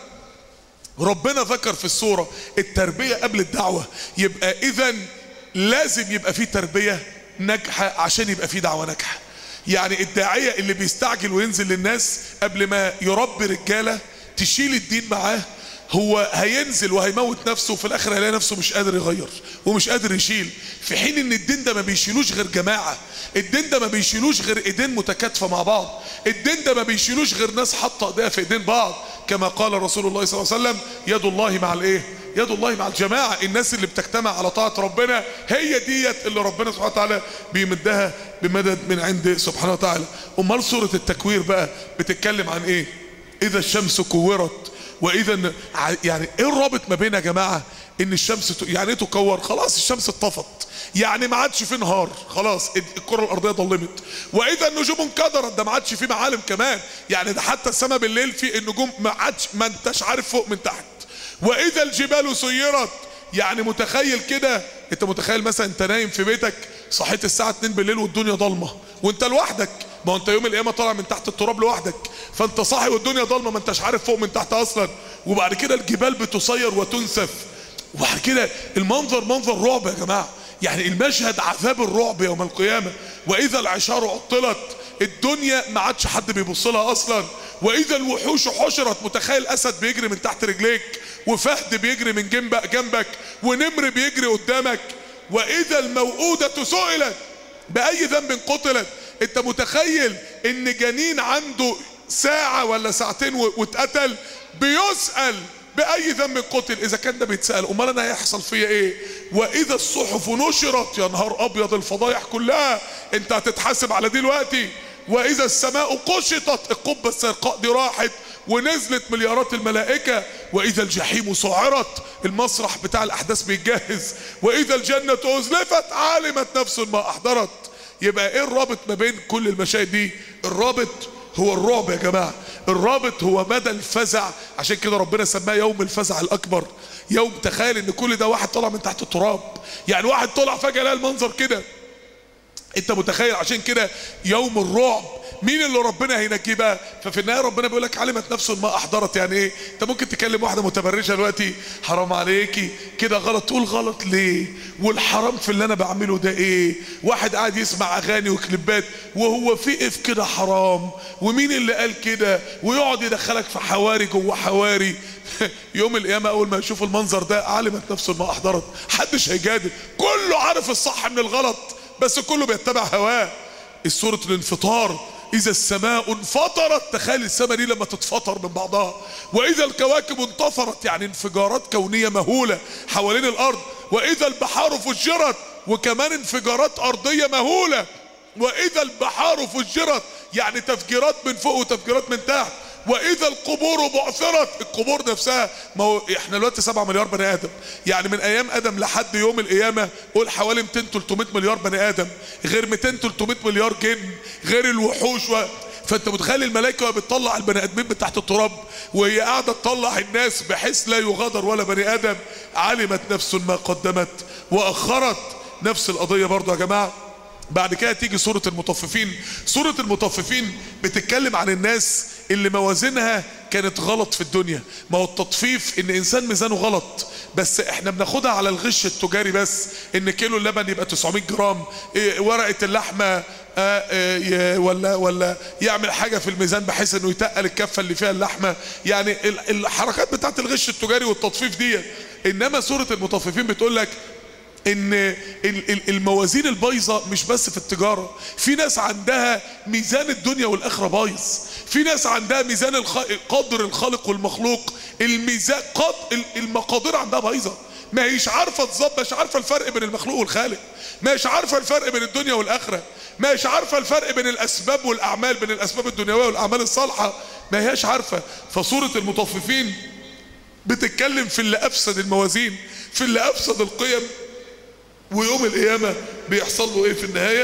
ربنا ذكر في السوره التربيه قبل الدعوه يبقى اذا لازم يبقى في تربيه ناجحه عشان يبقى في دعوه ناجحه يعني الداعيه اللي بيستعجل وينزل للناس قبل ما يربي رجاله تشيل الدين معاه هو هينزل وهيموت نفسه وفي الاخر هيلاقي نفسه مش قادر يغير ومش قادر يشيل في حين ان الدين ده ما بيشيلوش غير جماعه الدين ده ما بيشيلوش غير ايدين متكاتفه مع بعض الدين ده ما بيشيلوش غير ناس حاطه ايديها في ايدين بعض كما قال رسول الله صلى الله عليه وسلم يد الله مع الايه يد الله مع الجماعة الناس اللي بتجتمع على طاعة ربنا هي ديت اللي ربنا سبحانه وتعالى بيمدها بمدد من عند سبحانه وتعالى امال سورة التكوير بقى بتتكلم عن ايه اذا الشمس كورت واذا يعني ايه الرابط ما بين يا جماعة ان الشمس ت... يعني ايه تكور خلاص الشمس اتطفت يعني ما عادش في نهار خلاص الكره الارضيه ظلمت واذا النجوم انكدرت ده ما عادش في معالم كمان يعني ده حتى السماء بالليل في النجوم ما عادش ما انتش عارف فوق من تحت واذا الجبال سيرت يعني متخيل كده انت متخيل مثلا انت نايم في بيتك صحيت الساعه 2 بالليل والدنيا ضلمه وانت لوحدك ما انت يوم القيامه طالع من تحت التراب لوحدك فانت صاحي والدنيا ضلمه ما انتش عارف فوق من تحت اصلا وبعد كده الجبال بتصير وتنسف وبعد كده المنظر منظر رعب يا جماعه يعني المشهد عذاب الرعب يوم القيامه واذا العشار عطلت الدنيا ما عادش حد بيبص لها اصلا واذا الوحوش حشرت متخيل اسد بيجري من تحت رجليك وفهد بيجري من جنبك جنبك ونمر بيجري قدامك واذا الموءودة سئلت باي ذنب قتلت انت متخيل ان جنين عنده ساعة ولا ساعتين واتقتل بيسأل باي ذنب قتل اذا كان ده بيتسال امال انا هيحصل فيا ايه واذا الصحف نشرت يا نهار ابيض الفضايح كلها انت هتتحاسب على دي دلوقتي واذا السماء قشطت القبه السرقاء دي راحت ونزلت مليارات الملائكه واذا الجحيم سعرت المسرح بتاع الاحداث بيتجهز واذا الجنه ازلفت علمت نفس ما احضرت يبقى ايه الرابط ما بين كل المشاهد دي الرابط هو الرعب يا جماعه الرابط هو مدى الفزع عشان كده ربنا سماه يوم الفزع الاكبر يوم تخيل ان كل ده واحد طلع من تحت التراب يعني واحد طلع فجاه لقى المنظر كده انت متخيل عشان كده يوم الرعب مين اللي ربنا هينجيه بقى ففي النهايه ربنا بيقول لك علمت نفس ما احضرت يعني ايه انت ممكن تكلم واحده متبرجه دلوقتي حرام عليكي كده غلط تقول غلط ليه والحرام في اللي انا بعمله ده ايه واحد قاعد يسمع اغاني وكليبات وهو في اف كده حرام ومين اللي قال كده ويقعد يدخلك في حواري جوه حواري يوم القيامة أول ما يشوف المنظر ده علمت نفسه ما أحضرت حدش هيجادل كله عارف الصح من الغلط بس كله بيتبع هواه السورة الانفطار إذا السماء انفطرت تخيل السماء دي لما تتفطر من بعضها وإذا الكواكب انتفرت يعني انفجارات كونية مهولة حوالين الأرض وإذا البحار فجرت وكمان انفجارات أرضية مهولة وإذا البحار فجرت يعني تفجيرات من فوق وتفجيرات من تحت واذا القبور بعثرت القبور نفسها ما هو احنا دلوقتي 7 مليار بني ادم يعني من ايام ادم لحد يوم القيامه قول حوالي 200 300 مليار بني ادم غير 200 300 مليار جن غير الوحوش و... فانت متخيل الملائكه وهي بتطلع البني ادمين من تحت التراب وهي قاعده تطلع الناس بحيث لا يغادر ولا بني ادم علمت نفس ما قدمت واخرت نفس القضيه برضه يا جماعه بعد كده تيجي سورة المطففين سورة المطففين بتتكلم عن الناس اللي موازينها كانت غلط في الدنيا ما هو التطفيف ان انسان ميزانه غلط بس احنا بناخدها على الغش التجاري بس ان كيلو اللبن يبقى 900 جرام إيه ورقة اللحمة آه آه ولا ولا يعمل حاجة في الميزان بحيث انه يتقل الكفة اللي فيها اللحمة يعني الحركات بتاعت الغش التجاري والتطفيف دي انما سورة المطففين بتقول لك ان الموازين البايظه مش بس في التجاره في ناس عندها ميزان الدنيا والاخره بايظ في ناس عندها ميزان الخ... قدر الخالق والمخلوق الميزان قد المقادير عندها بايظه ما هيش عارفه تظبط مش عارفه الفرق بين المخلوق والخالق ما هيش عارفه الفرق بين الدنيا والاخره ما هيش عارفه الفرق بين الاسباب والاعمال بين الاسباب الدنيويه والاعمال الصالحه ما هياش عارفه فسوره المطففين بتتكلم في اللي افسد الموازين في اللي افسد القيم ويوم القيامة بيحصل له ايه في النهاية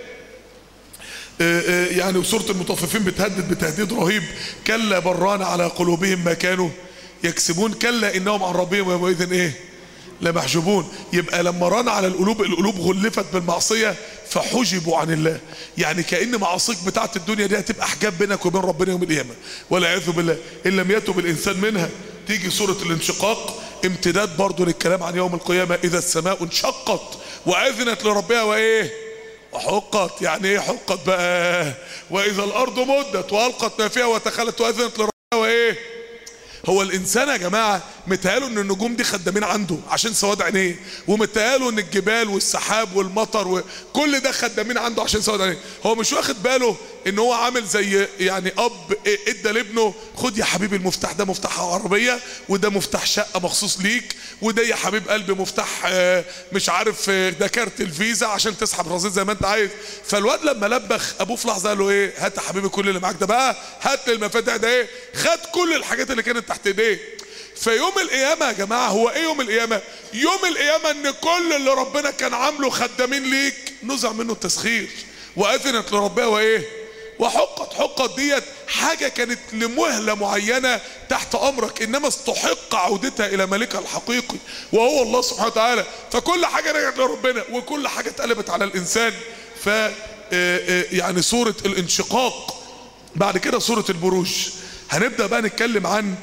آآ آآ يعني سورة المطففين بتهدد بتهديد رهيب كلا بران على قلوبهم ما كانوا يكسبون كلا انهم عن ربهم يومئذ ايه لمحجوبون يبقى لما ران على القلوب القلوب غلفت بالمعصية فحجبوا عن الله يعني كأن معاصيك بتاعت الدنيا دي هتبقى حجاب بينك وبين ربنا يوم القيامة والعياذ بالله إن لم يتب الإنسان منها تيجي سورة الانشقاق امتداد برضو للكلام عن يوم القيامة إذا السماء انشقت وأذنت لربها وإيه وحقت يعني إيه حقت بقى وإذا الأرض مدت وألقت ما فيها وتخلت وأذنت لربها وإيه هو الانسان يا جماعه متهيأله ان النجوم دي خدامين عنده عشان سواد عينيه ومتهيأله ان الجبال والسحاب والمطر وكل ده خدامين عنده عشان سواد عينيه هو مش واخد باله ان هو عامل زي يعني اب ادى لابنه خد يا حبيبي المفتاح ده مفتاح عربيه وده مفتاح شقه مخصوص ليك وده يا حبيب قلبي مفتاح آه، مش عارف آه، ده كارت الفيزا عشان تسحب رصيد زي ما انت عايز فالواد لما لبخ ابوه في لحظه قال له ايه هات يا حبيبي كل اللي معاك ده بقى هات لي المفاتيح ده ايه خد كل الحاجات اللي كانت تحت ايديه فيوم القيامة يا جماعة هو ايه يوم القيامة يوم القيامة ان كل اللي ربنا كان عامله خدامين ليك نزع منه التسخير واذنت لربها وايه وحقت حقت ديت حاجة كانت لمهلة معينة تحت امرك انما استحق عودتها الى مالكها الحقيقي وهو الله سبحانه وتعالى فكل حاجة رجعت لربنا وكل حاجة اتقلبت على الانسان ف آه، آه، يعني سورة الانشقاق بعد كده سورة البروج هنبدأ بقى نتكلم عن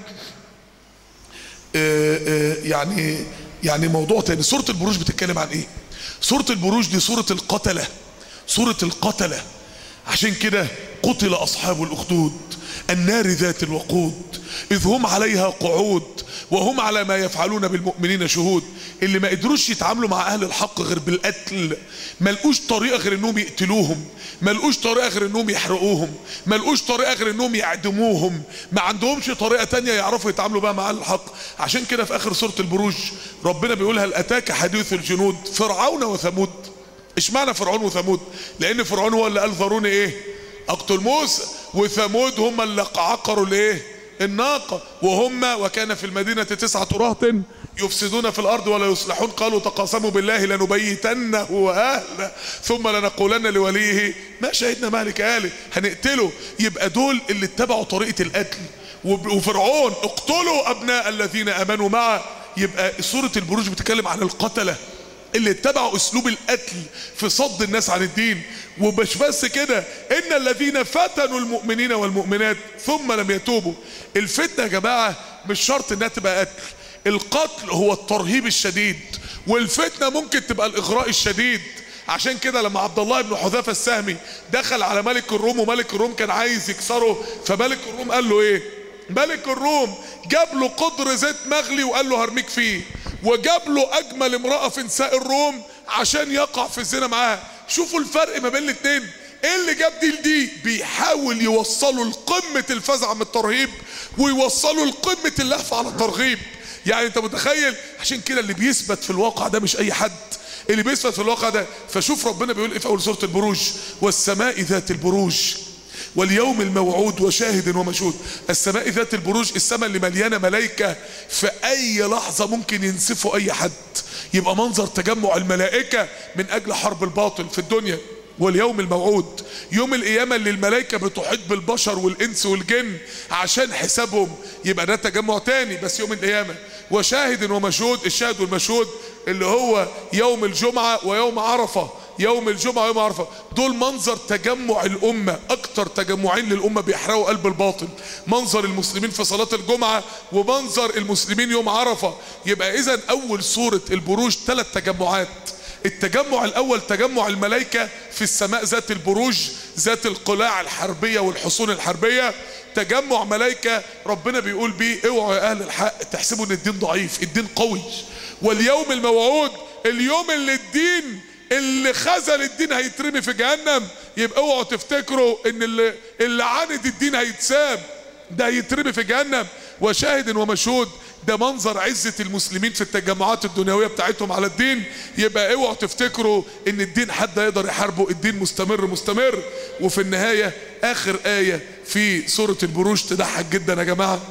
آه، آه، يعني يعني موضوع تاني سورة البروج بتتكلم عن ايه سورة البروج دي سورة القتلة سورة القتلة عشان كده قتل اصحاب الاخدود النار ذات الوقود اذ هم عليها قعود وهم على ما يفعلون بالمؤمنين شهود اللي ما قدروش يتعاملوا مع اهل الحق غير بالقتل ما لقوش طريقه غير انهم يقتلوهم ما لقوش طريقه غير انهم يحرقوهم ما لقوش طريقه غير انهم يعدموهم ما عندهمش طريقه تانية يعرفوا يتعاملوا بها مع اهل الحق عشان كده في اخر سوره البروج ربنا بيقول هل اتاك حديث الجنود فرعون وثمود اشمعنى فرعون وثمود لان فرعون هو اللي قال ذروني ايه اقتل موسى وثمود هم اللي عقروا الايه الناقة وهم وكان في المدينة تسعة رهط يفسدون في الأرض ولا يصلحون قالوا تقاسموا بالله لنبيتنه وأهله ثم لنقولن لوليه ما شهدنا مالك أهله هنقتله يبقى دول اللي اتبعوا طريقة القتل وب- وفرعون اقتلوا أبناء الذين آمنوا معه يبقى سورة البروج بتتكلم عن القتلة اللي اتبعوا اسلوب القتل في صد الناس عن الدين ومش بس كده ان الذين فتنوا المؤمنين والمؤمنات ثم لم يتوبوا الفتنه يا جماعه مش شرط انها تبقى قتل القتل هو الترهيب الشديد والفتنه ممكن تبقى الاغراء الشديد عشان كده لما عبد الله بن حذافه السهمي دخل على ملك الروم وملك الروم كان عايز يكسره فملك الروم قال له ايه ملك الروم جاب له قدر زيت مغلي وقال له هرميك فيه وجاب له اجمل امرأة في نساء الروم عشان يقع في الزنا معاها شوفوا الفرق ما بين الاتنين ايه اللي جاب دي لدي بيحاول يوصلوا لقمة الفزع من الترهيب ويوصلوا لقمة اللهفة على الترغيب يعني انت متخيل عشان كده اللي بيثبت في الواقع ده مش اي حد اللي بيثبت في الواقع ده فشوف ربنا بيقول ايه في اول سورة البروج والسماء ذات البروج واليوم الموعود وشاهد ومشهود السماء ذات البروج السماء اللي مليانه ملائكه في اي لحظه ممكن ينسفوا اي حد يبقى منظر تجمع الملائكه من اجل حرب الباطل في الدنيا واليوم الموعود يوم القيامه اللي الملائكه بتحيط بالبشر والانس والجن عشان حسابهم يبقى ده تجمع تاني بس يوم القيامه وشاهد ومشهود الشاهد والمشهود اللي هو يوم الجمعه ويوم عرفه يوم الجمعة ويوم عرفة دول منظر تجمع الأمة أكتر تجمعين للأمة بيحرقوا قلب الباطل منظر المسلمين في صلاة الجمعة ومنظر المسلمين يوم عرفة يبقى إذا أول سورة البروج ثلاث تجمعات التجمع الأول تجمع الملائكة في السماء ذات البروج ذات القلاع الحربية والحصون الحربية تجمع ملائكة ربنا بيقول بيه اوعوا يا أهل الحق تحسبوا إن الدين ضعيف الدين قوي واليوم الموعود اليوم اللي الدين اللي خذل الدين هيترمي في جهنم يبقى اوعوا تفتكروا ان اللي, اللي عاند الدين هيتساب ده هيترمي في جهنم وشاهد ومشهود ده منظر عزة المسلمين في التجمعات الدنيوية بتاعتهم على الدين يبقى اوعوا تفتكروا ان الدين حد يقدر يحاربه الدين مستمر مستمر وفي النهاية اخر آية في سورة البروج تضحك جدا يا جماعة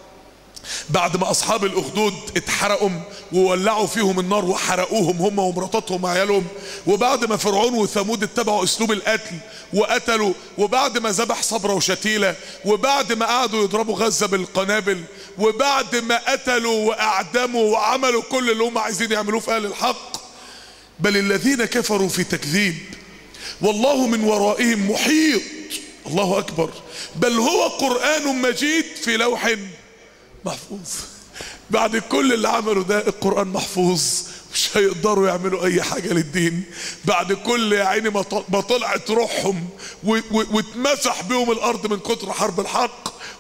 بعد ما اصحاب الاخدود اتحرقوا وولعوا فيهم النار وحرقوهم هم ومراتاتهم وعيالهم وبعد ما فرعون وثمود اتبعوا اسلوب القتل وقتلوا وبعد ما ذبح صبرة وشتيلة وبعد ما قعدوا يضربوا غزة بالقنابل وبعد ما قتلوا واعدموا وعملوا كل اللي هم عايزين يعملوه في اهل الحق بل الذين كفروا في تكذيب والله من ورائهم محيط الله اكبر بل هو قرآن مجيد في لوح محفوظ بعد كل اللي عملوا ده القرآن محفوظ مش هيقدروا يعملوا اي حاجة للدين بعد كل يا عيني ما طلعت روحهم واتمسح بيهم الارض من كتر حرب الحق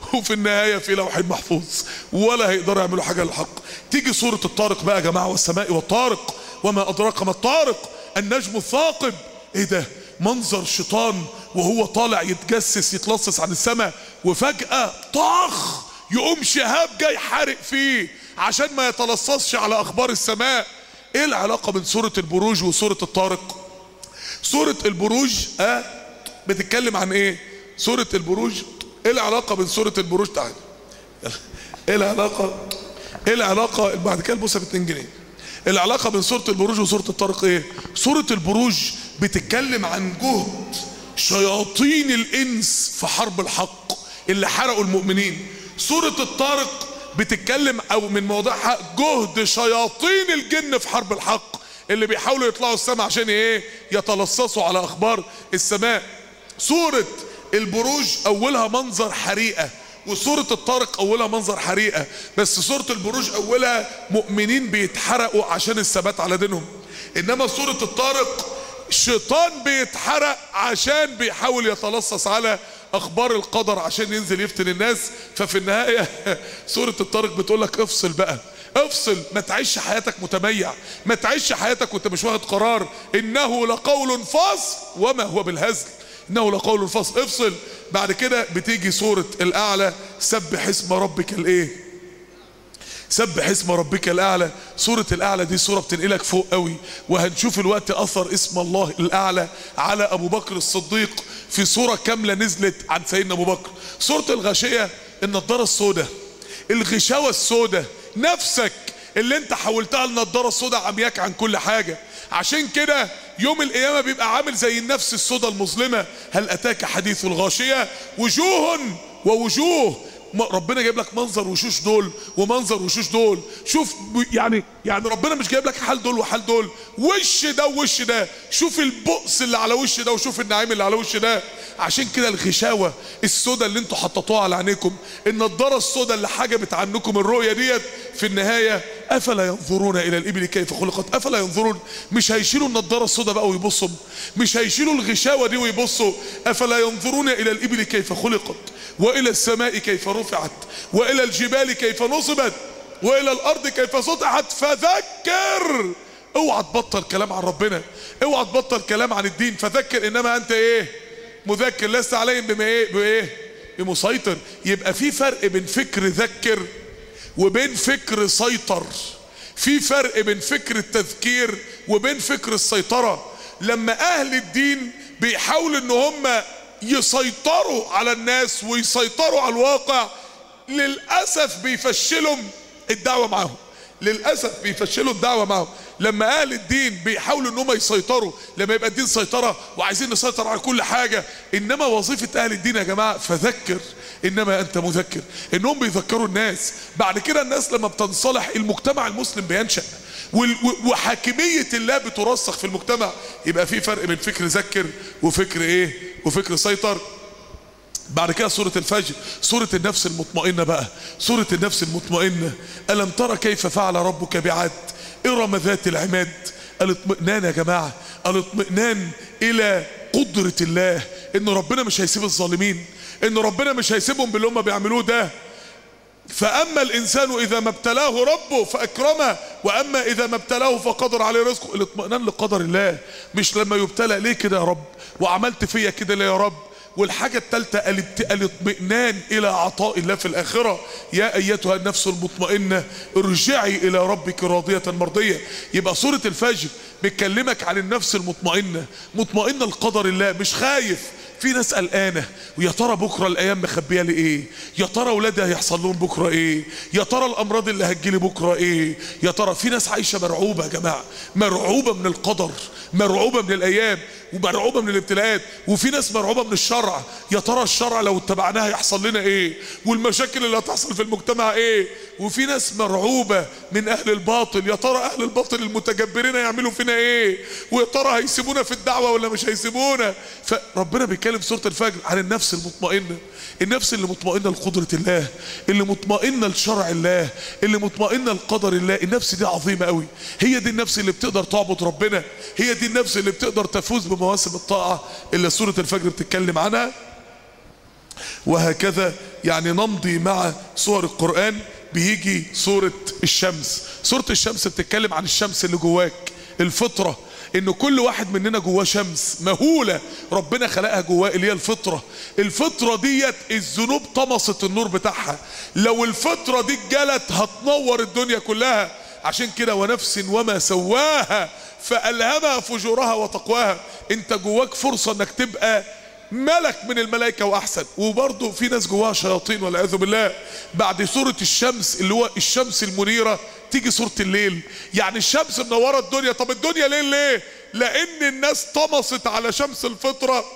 وفي النهاية في لوح محفوظ ولا هيقدروا يعملوا حاجة للحق تيجي سورة الطارق بقى يا جماعة والسماء والطارق وما أدراك ما الطارق النجم الثاقب ايه ده منظر شيطان وهو طالع يتجسس يتلصص عن السماء وفجأة طخ يقوم شهاب جاي حارق فيه عشان ما يتلصصش على اخبار السماء ايه العلاقة بين سورة البروج وسورة الطارق سورة البروج اه بتتكلم عن ايه سورة البروج ايه العلاقة بين سورة البروج تعالى ايه العلاقة ايه العلاقة بعد كده البوسة ب 2 جنيه العلاقة بين سورة البروج وسورة الطارق ايه سورة البروج بتتكلم عن جهد شياطين الانس في حرب الحق اللي حرقوا المؤمنين سورة الطارق بتتكلم او من موضوعها جهد شياطين الجن في حرب الحق اللي بيحاولوا يطلعوا السماء عشان ايه يتلصصوا على اخبار السماء سورة البروج اولها منظر حريقة وسورة الطارق اولها منظر حريقة بس سورة البروج اولها مؤمنين بيتحرقوا عشان الثبات على دينهم انما سورة الطارق شيطان بيتحرق عشان بيحاول يتلصص على اخبار القدر عشان ينزل يفتن الناس ففي النهاية سورة الطارق بتقول لك افصل بقى افصل ما تعيش حياتك متميع ما تعيش حياتك وانت مش واخد قرار انه لقول فصل وما هو بالهزل انه لقول فصل افصل بعد كده بتيجي سورة الاعلى سبح اسم ربك الايه سبح اسم ربك الاعلى سورة الاعلى دي سورة بتنقلك فوق قوي وهنشوف الوقت اثر اسم الله الاعلى على ابو بكر الصديق في سورة كاملة نزلت عن سيدنا ابو بكر سورة الغاشية النضارة السوداء الغشاوة السوداء نفسك اللي انت حولتها النضارة السوداء عمياك عن كل حاجة عشان كده يوم القيامة بيبقى عامل زي النفس السوداء المظلمة هل اتاك حديث الغاشية وجوه ووجوه ربنا جايب لك منظر وشوش دول ومنظر وشوش دول شوف يعني يعني ربنا مش جايب لك حال دول وحال دول وش ده ووش ده شوف البؤس اللي على وش ده وشوف النعيم اللي على وش ده عشان كده الغشاوة السوداء اللي انتوا حطيتوها على عينيكم النضارة السوداء اللي حجبت عنكم الرؤية ديت في النهاية افلا ينظرون الى الابل كيف خلقت افلا ينظرون مش هيشيلوا النضارة السوداء بقى ويبصوا مش هيشيلوا الغشاوة دي ويبصوا افلا ينظرون الى الابل كيف خلقت والى السماء كيف رفعت والى الجبال كيف نصبت والى الارض كيف سطحت فذكر اوعى تبطل كلام عن ربنا اوعى تبطل كلام عن الدين فذكر انما انت ايه مذكر لست عليهم بما ايه بايه بمسيطر يبقى في فرق بين فكر ذكر وبين فكر سيطر في فرق بين فكر التذكير وبين فكر السيطرة لما اهل الدين بيحاولوا ان هم يسيطروا على الناس ويسيطروا على الواقع للأسف بيفشلوا الدعوة معاهم للأسف بيفشلوا الدعوة معاهم لما أهل الدين بيحاولوا ان هم يسيطروا لما يبقى الدين سيطرة وعايزين نسيطر على كل حاجة إنما وظيفة أهل الدين يا جماعة فذكر إنما أنت مذكر إنهم بيذكروا الناس بعد كده الناس لما بتنصلح المجتمع المسلم بينشأ وحاكمية الله بترسخ في المجتمع يبقى في فرق بين فكر ذكر وفكر ايه وفكر سيطر بعد كده سورة الفجر سورة النفس المطمئنة بقى سورة النفس المطمئنة ألم ترى كيف فعل ربك بعاد إرم ذات العماد الاطمئنان يا جماعة الاطمئنان إلى قدرة الله إن ربنا مش هيسيب الظالمين إن ربنا مش هيسيبهم باللي هم بيعملوه ده فأما الإنسان إذا ما ابتلاه ربه فأكرمه وأما إذا ما ابتلاه فقدر عليه رزقه الاطمئنان لقدر الله مش لما يبتلى ليه كده يا رب وعملت فيا كده ليه يا رب والحاجة الثالثة الاطمئنان إلى عطاء الله في الآخرة يا أيتها النفس المطمئنة ارجعي إلى ربك راضية مرضية يبقى سورة الفجر بتكلمك عن النفس المطمئنة مطمئنة لقدر الله مش خايف في ناس قلقانه ويا ترى بكره الايام مخبيه لي ايه يا ترى اولادي هيحصل لهم بكره ايه يا ترى الامراض اللي هتجيلي بكره ايه يا ترى في ناس عايشه مرعوبه يا جماعه مرعوبه من القدر مرعوبه من الايام ومرعوبه من الابتلاءات وفي ناس مرعوبه من الشرع يا ترى الشرع لو اتبعناه هيحصل لنا ايه والمشاكل اللي هتحصل في المجتمع ايه وفي ناس مرعوبه من اهل الباطل يا ترى اهل الباطل المتجبرين هيعملوا فينا ايه ويا ترى هيسيبونا في الدعوه ولا مش هيسيبونا فربنا بيتكلم في سوره الفجر عن النفس المطمئنه النفس اللي مطمئنه لقدره الله اللي مطمئنه لشرع الله اللي مطمئنه لقدر الله النفس دي عظيمه قوي هي دي النفس اللي بتقدر تعبد ربنا هي دي النفس اللي بتقدر تفوز بمواسم الطاعه اللي سوره الفجر بتتكلم عنها وهكذا يعني نمضي مع سور القرآن بيجي سورة الشمس سورة الشمس بتتكلم عن الشمس اللي جواك الفطرة ان كل واحد مننا جواه شمس مهولة ربنا خلقها جواه اللي هي الفطرة الفطرة ديت الذنوب طمست النور بتاعها لو الفطرة دي اتجلت هتنور الدنيا كلها عشان كده ونفس وما سواها فألهمها فجورها وتقواها انت جواك فرصة انك تبقى ملك من الملائكة وأحسن وبرضه في ناس جواها شياطين والعياذ بالله بعد سورة الشمس اللي هو الشمس المنيرة تيجي سورة الليل يعني الشمس منورة الدنيا طب الدنيا ليل ليه لأن الناس طمست على شمس الفطرة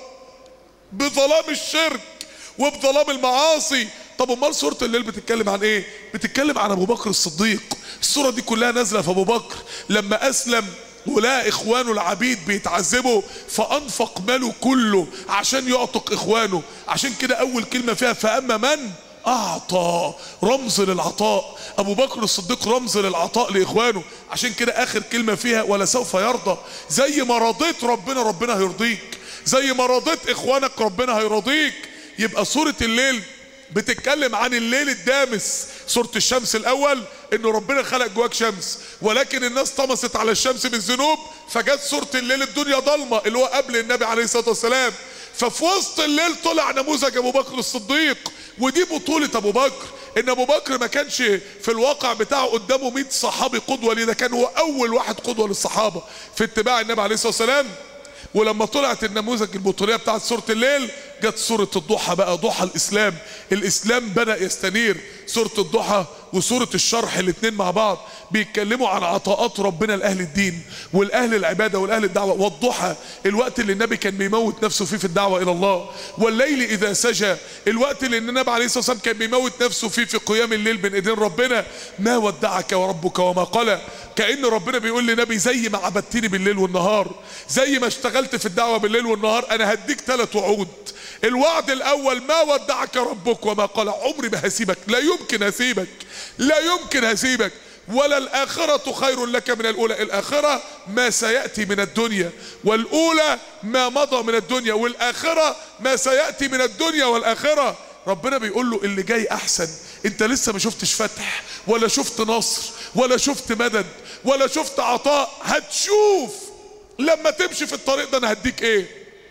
بظلام الشرك وبظلام المعاصي طب امال سوره الليل بتتكلم عن ايه بتتكلم عن ابو بكر الصديق السوره دي كلها نازله في ابو بكر لما اسلم ولقى اخوانه العبيد بيتعذبوا فانفق ماله كله عشان يعتق اخوانه عشان كده اول كلمه فيها فاما من اعطى رمز للعطاء ابو بكر الصديق رمز للعطاء لاخوانه عشان كده اخر كلمه فيها ولا سوف يرضى زي ما رضيت ربنا ربنا هيرضيك زي ما رضيت اخوانك ربنا هيرضيك يبقى سوره الليل بتتكلم عن الليل الدامس سورة الشمس الأول إنه ربنا خلق جواك شمس ولكن الناس طمست على الشمس بالذنوب فجت سورة الليل الدنيا ضلمة اللي هو قبل النبي عليه الصلاة والسلام ففي وسط الليل طلع نموذج أبو بكر الصديق ودي بطولة أبو بكر إن أبو بكر ما كانش في الواقع بتاعه قدامه 100 صحابي قدوة ليه ده كان هو أول واحد قدوة للصحابة في اتباع النبي عليه الصلاة والسلام ولما طلعت النموذج البطوليه بتاعت سوره الليل جت سوره الضحى بقى ضحى الاسلام الاسلام بدا يستنير سوره الضحى وسوره الشرح الاثنين مع بعض بيتكلموا عن عطاءات ربنا لاهل الدين والاهل العباده والاهل الدعوه والضحى الوقت اللي النبي كان بيموت نفسه فيه في الدعوه الى الله والليل اذا سجى الوقت اللي النبي عليه الصلاه والسلام كان بيموت نفسه فيه في قيام الليل بين ايدين ربنا ما ودعك وربك وما قلى كأن ربنا بيقول لنبي زي ما عبدتني بالليل والنهار زي ما اشتغلت في الدعوة بالليل والنهار انا هديك ثلاث وعود الوعد الاول ما ودعك ربك وما قال عمري ما هسيبك لا يمكن هسيبك لا يمكن هسيبك ولا الآخرة خير لك من الأولى الآخرة ما سيأتي من الدنيا والأولى ما مضى من الدنيا والآخرة ما سيأتي من الدنيا والآخرة ربنا بيقول له اللي جاي أحسن انت لسه ما شفتش فتح ولا شفت نصر ولا شفت مدد ولا شفت عطاء هتشوف لما تمشي في الطريق ده انا هديك ايه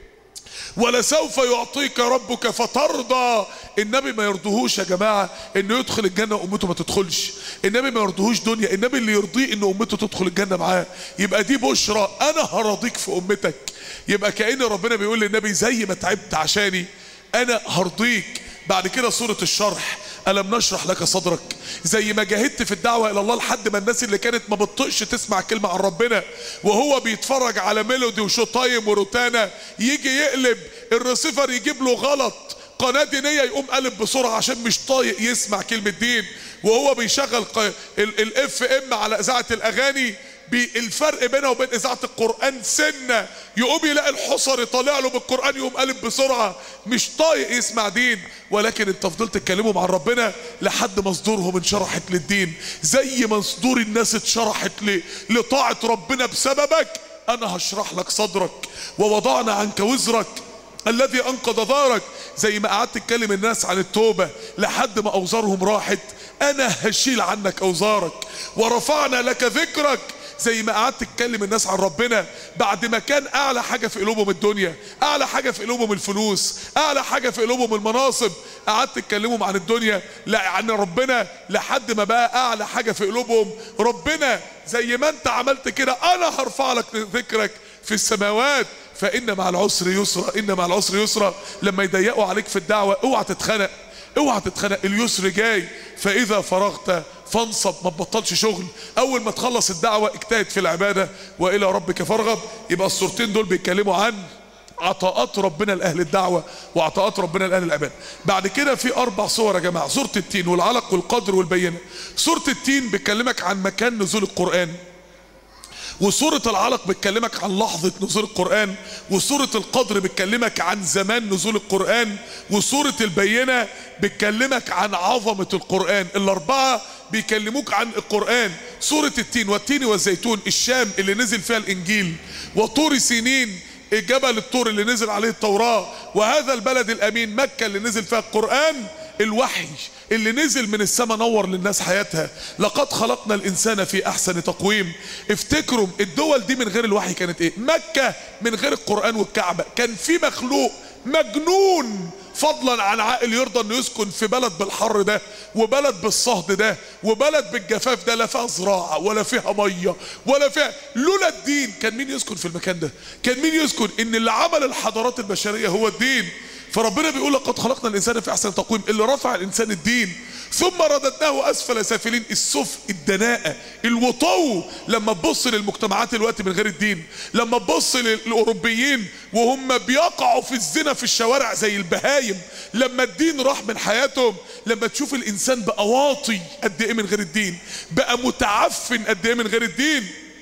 ولسوف يعطيك ربك فترضى النبي ما يرضيهوش يا جماعه انه يدخل الجنه وامته ما تدخلش النبي ما يرضيهوش دنيا النبي اللي يرضيه ان امته تدخل الجنه معاه يبقى دي بشرى انا هرضيك في امتك يبقى كأن ربنا بيقول للنبي زي ما تعبت عشاني انا هرضيك بعد كده سوره الشرح ألم نشرح لك صدرك زي ما جاهدت في الدعوة إلى الله لحد ما الناس اللي كانت ما بتطقش تسمع كلمة عن ربنا وهو بيتفرج على ميلودي وشوتايم وروتانا يجي يقلب الريسيفر يجيب له غلط قناة دينية يقوم قلب بسرعة عشان مش طايق يسمع كلمة دين وهو بيشغل الاف ام على إذاعة الأغاني الفرق بينها وبين اذاعه القران سنه يقوم يلاقي الحصري طالع له بالقران يقوم قلب بسرعه مش طايق يسمع دين ولكن انت فضلت تكلمهم عن ربنا لحد ما صدورهم انشرحت للدين زي ما صدور الناس اتشرحت لطاعه ربنا بسببك انا هشرح لك صدرك ووضعنا عنك وزرك الذي انقذ ظهرك زي ما قعدت تكلم الناس عن التوبه لحد ما اوزارهم راحت انا هشيل عنك اوزارك ورفعنا لك ذكرك زي ما قعدت تتكلم الناس عن ربنا بعد ما كان اعلى حاجه في قلوبهم الدنيا اعلى حاجه في قلوبهم الفلوس اعلى حاجه في قلوبهم المناصب قعدت تتكلمهم عن الدنيا لا عن ربنا لحد ما بقى اعلى حاجه في قلوبهم ربنا زي ما انت عملت كده انا هرفع لك ذكرك في السماوات فان مع العسر يسرا ان مع العسر يسرا لما يضيقوا عليك في الدعوه اوعى تتخنق اوعى تتخنق اليسر جاي فاذا فرغت فانصب ما تبطلش شغل اول ما تخلص الدعوه اجتهد في العباده والى ربك فارغب يبقى الصورتين دول بيتكلموا عن عطاءات ربنا لاهل الدعوه وعطاءات ربنا لاهل العباده بعد كده في اربع صور يا جماعه سوره التين والعلق والقدر والبينه سوره التين بتكلمك عن مكان نزول القران وسورة العلق بتكلمك عن لحظة نزول القرآن وسورة القدر بتكلمك عن زمان نزول القرآن وسورة البينة بتكلمك عن عظمة القرآن الأربعة بيكلموك عن القرآن سورة التين والتين والزيتون الشام اللي نزل فيها الإنجيل وطور سينين جبل الطور اللي نزل عليه التوراة وهذا البلد الامين مكة اللي نزل فيها القرآن الوحي اللي نزل من السماء نور للناس حياتها لقد خلقنا الانسان في احسن تقويم افتكروا الدول دي من غير الوحي كانت ايه مكة من غير القرآن والكعبة كان في مخلوق مجنون فضلا عن عاقل يرضى انه يسكن في بلد بالحر ده وبلد بالصهد ده وبلد بالجفاف ده لا فيها زراعه ولا فيها ميه ولا فيها لولا الدين كان مين يسكن في المكان ده؟ كان مين يسكن؟ ان اللي عمل الحضارات البشريه هو الدين فربنا بيقول لقد خلقنا الانسان في احسن تقويم اللي رفع الانسان الدين ثم رددناه اسفل سافلين السفل الدناءة الوطو لما تبص للمجتمعات الوقت من غير الدين لما تبص للاوروبيين وهم بيقعوا في الزنا في الشوارع زي البهايم لما الدين راح من حياتهم لما تشوف الانسان بقى واطي قد ايه من غير الدين بقى متعفن قد ايه من غير الدين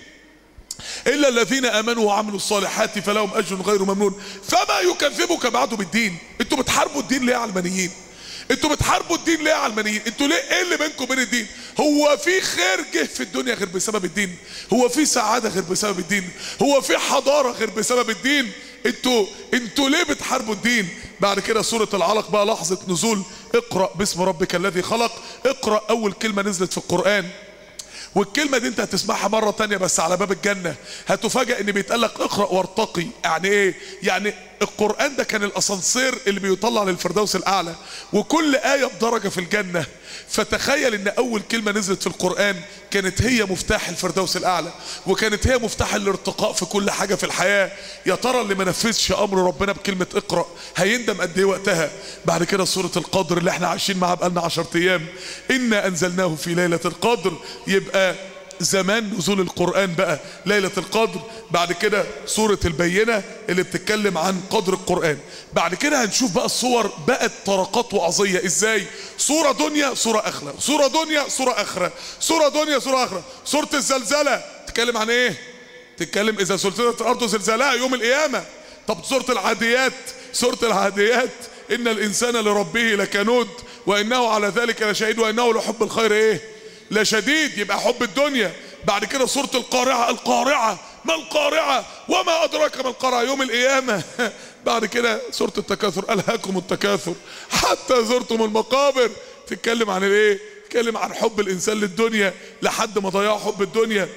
الا الذين امنوا وعملوا الصالحات فلهم اجر غير ممنون فما يكذبك بعده بالدين انتوا بتحاربوا الدين ليه يا علمانيين انتوا بتحاربوا الدين ليه يا علمانيين انتوا ليه ايه اللي بينكم وبين الدين هو في خير جه في الدنيا غير بسبب الدين هو في سعاده غير بسبب الدين هو في حضاره غير بسبب الدين انتوا انتوا ليه بتحاربوا الدين بعد كده سوره العلق بقى لحظه نزول اقرا باسم ربك الذي خلق اقرا اول كلمه نزلت في القران والكلمة دي انت هتسمعها مرة تانية بس على باب الجنة هتفاجأ ان بيتقال لك اقرأ وارتقي يعني ايه يعني القرآن ده كان الاسانسير اللي بيطلع للفردوس الاعلى وكل آية بدرجة في الجنة فتخيل ان اول كلمة نزلت في القرآن كانت هي مفتاح الفردوس الاعلى وكانت هي مفتاح الارتقاء في كل حاجة في الحياة يا ترى اللي ما نفذش امر ربنا بكلمة اقرأ هيندم قد ايه وقتها بعد كده سورة القدر اللي احنا عايشين معاها بقالنا 10 ايام انا انزلناه في ليلة القدر يبقى زمان نزول القرآن بقى ليلة القدر بعد كده سورة البينة اللي بتتكلم عن قدر القرآن بعد كده هنشوف بقى الصور بقت طرقات وعظية ازاي صورة دنيا صورة اخرى صورة دنيا صورة اخرى صورة دنيا صورة اخرى سورة الزلزلة تتكلم عن ايه تتكلم اذا زلزلت الارض زلزالها يوم القيامة طب سورة العاديات سورة العاديات ان الانسان لربه لكنود وانه على ذلك لشهيد وانه لحب الخير ايه لشديد يبقى حب الدنيا بعد كده سورة القارعة القارعة ما القارعة وما أدراك ما القارعة يوم القيامة بعد كده سورة التكاثر ألهاكم التكاثر حتى زرتم المقابر تتكلم عن الايه تتكلم عن حب الإنسان للدنيا لحد ما ضيع حب الدنيا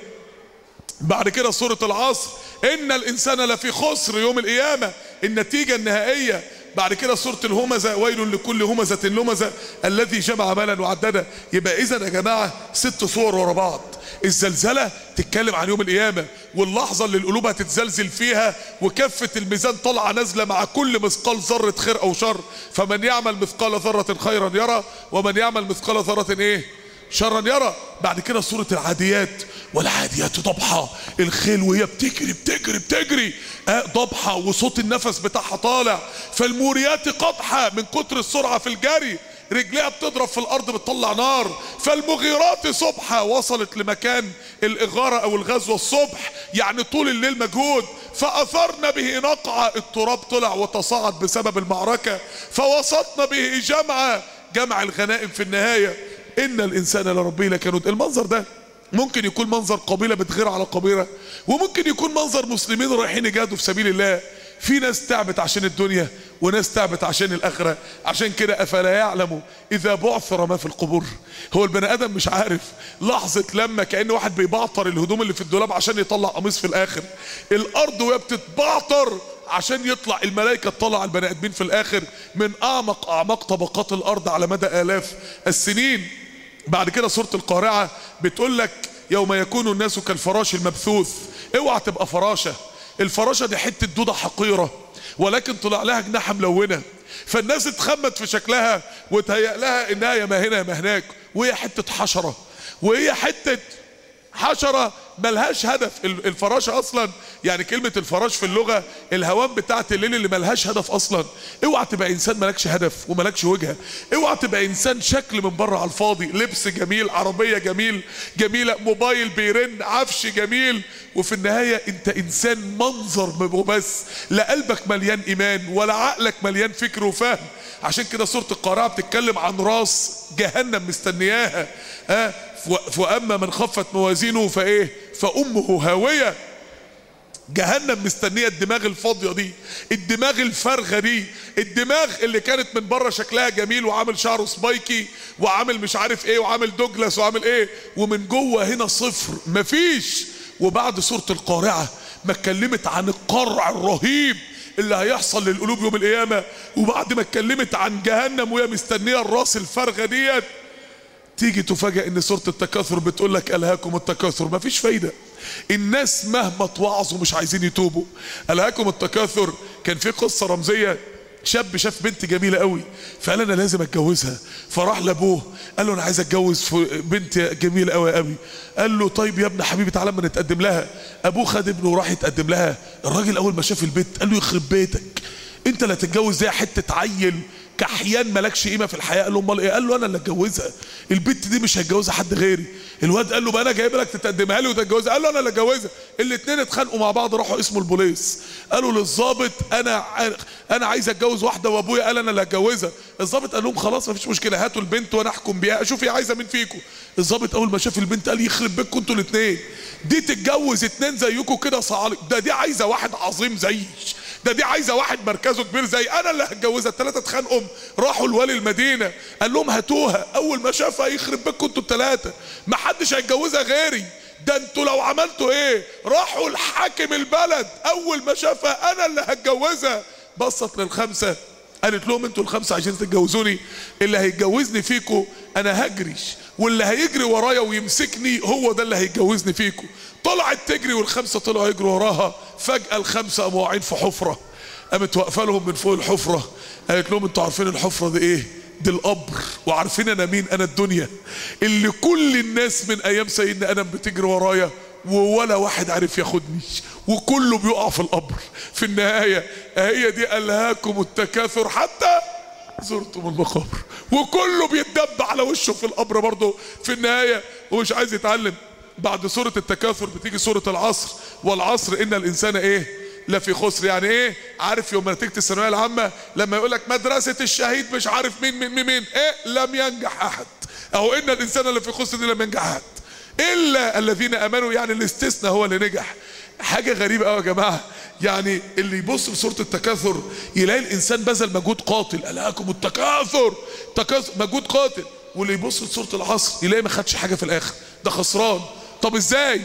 بعد كده سورة العصر إن الإنسان لفي خسر يوم القيامة النتيجة النهائية بعد كده سورة الهمزة ويل لكل همزة لمزة الذي جمع مالا وعدده يبقى إذا يا جماعة ست صور ورا بعض الزلزلة تتكلم عن يوم القيامة واللحظة اللي القلوب هتتزلزل فيها وكفة الميزان طالعة نازلة مع كل مثقال ذرة خير أو شر فمن يعمل مثقال ذرة خيرا يرى ومن يعمل مثقال ذرة إيه شرا يرى بعد كده سورة العاديات والعاديات ضبحة الخيل وهي بتجري بتجري بتجري آه ضبحة وصوت النفس بتاعها طالع فالموريات قطحة من كتر السرعة في الجري رجليها بتضرب في الارض بتطلع نار فالمغيرات صبحة وصلت لمكان الاغارة او الغزوة الصبح يعني طول الليل مجهود فاثرنا به نقعة التراب طلع وتصاعد بسبب المعركة فوسطنا به جمعة جمع الغنائم في النهاية ان الانسان لربه لكنود المنظر ده ممكن يكون منظر قبيله بتغير على قبيله وممكن يكون منظر مسلمين رايحين يجاهدوا في سبيل الله في ناس تعبت عشان الدنيا وناس تعبت عشان الاخره عشان كده افلا يعلموا اذا بعثر ما في القبور هو البني ادم مش عارف لحظه لما كان واحد بيبعطر الهدوم اللي في الدولاب عشان يطلع قميص في الاخر الارض وهي بتتبعطر عشان يطلع الملائكة تطلع البني ادمين في الاخر من اعمق اعماق طبقات الارض على مدى الاف السنين بعد كده سورة القارعة بتقول لك يوم يكون الناس كالفراش المبثوث اوعى تبقى فراشة الفراشة دي حتة دودة حقيرة ولكن طلع لها جناحة ملونة فالناس اتخمت في شكلها وتهيأ لها انها يا ما هنا يا ما هناك وهي حتة حشرة وهي حتة حشرة ملهاش هدف الفراشة اصلا يعني كلمة الفراش في اللغة الهوام بتاعت الليل اللي ملهاش هدف اصلا اوعى تبقى انسان ملكش هدف وملكش وجهة اوعى تبقى انسان شكل من بره على الفاضي لبس جميل عربية جميل جميلة موبايل بيرن عفش جميل وفي النهاية انت انسان منظر وبس لا قلبك مليان ايمان ولا عقلك مليان فكر وفهم عشان كده سورة القارعة بتتكلم عن راس جهنم مستنياها ها واما من خفت موازينه فايه فامه هاويه جهنم مستنيه الدماغ الفاضيه دي الدماغ الفارغه دي الدماغ اللي كانت من بره شكلها جميل وعامل شعره سبايكي وعامل مش عارف ايه وعامل دوجلاس وعامل ايه ومن جوه هنا صفر مفيش وبعد سوره القارعه ما اتكلمت عن القرع الرهيب اللي هيحصل للقلوب يوم القيامه وبعد ما اتكلمت عن جهنم وهي مستنيه الراس الفارغه ديت تيجي تفاجئ ان سوره التكاثر بتقول لك الهاكم التكاثر مفيش فايده الناس مهما توعظوا مش عايزين يتوبوا الهاكم التكاثر كان في قصه رمزيه شاب شاف بنت جميله قوي فقال انا لازم اتجوزها فراح لابوه قال له انا عايز اتجوز في بنت جميله قوي قوي قال له طيب يا ابن حبيبي تعالى اما نتقدم لها ابوه خد ابنه وراح يتقدم لها الراجل اول ما شاف البنت قال له يخرب بيتك انت لا تتجوز زي حته عيل كحيان مالكش قيمه في الحياه قال له امال ايه قال له انا اللي اتجوزها البنت دي مش هتجوزها حد غيري الواد قال له بقى انا جايب لك تتقدمها لي وتتجوزها قال له انا اللي اتجوزها الاثنين اتخانقوا مع بعض راحوا اسمه البوليس قالوا للظابط انا انا عايز اتجوز واحده وابويا قال انا اللي هتجوزها الظابط قال لهم خلاص مفيش مشكله هاتوا البنت وانا احكم بيها اشوف هي عايزه مين فيكم الظابط اول ما شاف البنت قال يخرب بيتكم انتوا الاثنين دي تتجوز اتنين زيكم كده صعالي ده دي عايزه واحد عظيم زيي ده دي عايزه واحد مركزه كبير زي انا اللي هتجوزها الثلاثه اتخانقوا راحوا لوالي المدينه قال لهم هاتوها اول ما شافها يخرب بيتكم انتوا الثلاثه ما حدش هيتجوزها غيري ده انتوا لو عملتوا ايه راحوا لحاكم البلد اول ما شافها انا اللي هتجوزها بصت للخمسه قالت لهم انتوا الخمسه عايزين تتجوزوني اللي هيتجوزني فيكم انا هجريش واللي هيجري ورايا ويمسكني هو ده اللي هيتجوزني فيكم طلعت تجري والخمسه طلعوا يجروا وراها فجاه الخمسه قاموا واقعين في حفره قامت واقفه لهم من فوق الحفره قالت لهم انتوا عارفين الحفره دي ايه دي القبر وعارفين انا مين انا الدنيا اللي كل الناس من ايام سيدنا ادم بتجري ورايا وولا واحد عارف ياخدني وكله بيقع في القبر في النهايه هي دي الهاكم التكاثر حتى زرتم المقابر وكله بيتدب على وشه في القبر برضه في النهايه ومش عايز يتعلم بعد سوره التكاثر بتيجي سوره العصر والعصر ان الانسان ايه لا في خسر يعني ايه عارف يوم نتيجه الثانويه العامه لما يقول لك مدرسه الشهيد مش عارف مين مين مين, مين. ايه لم ينجح احد اهو ان الانسان اللي في خسر دي لم ينجح احد الا الذين امنوا يعني الاستثناء هو اللي نجح حاجه غريبه قوي يا جماعه يعني اللي يبص في سوره التكاثر يلاقي الانسان بذل مجهود قاتل الهاكم التكاثر تكاثر مجهود قاتل واللي يبص في سوره العصر يلاقي ما خدش حاجه في الاخر ده خسران طب ازاي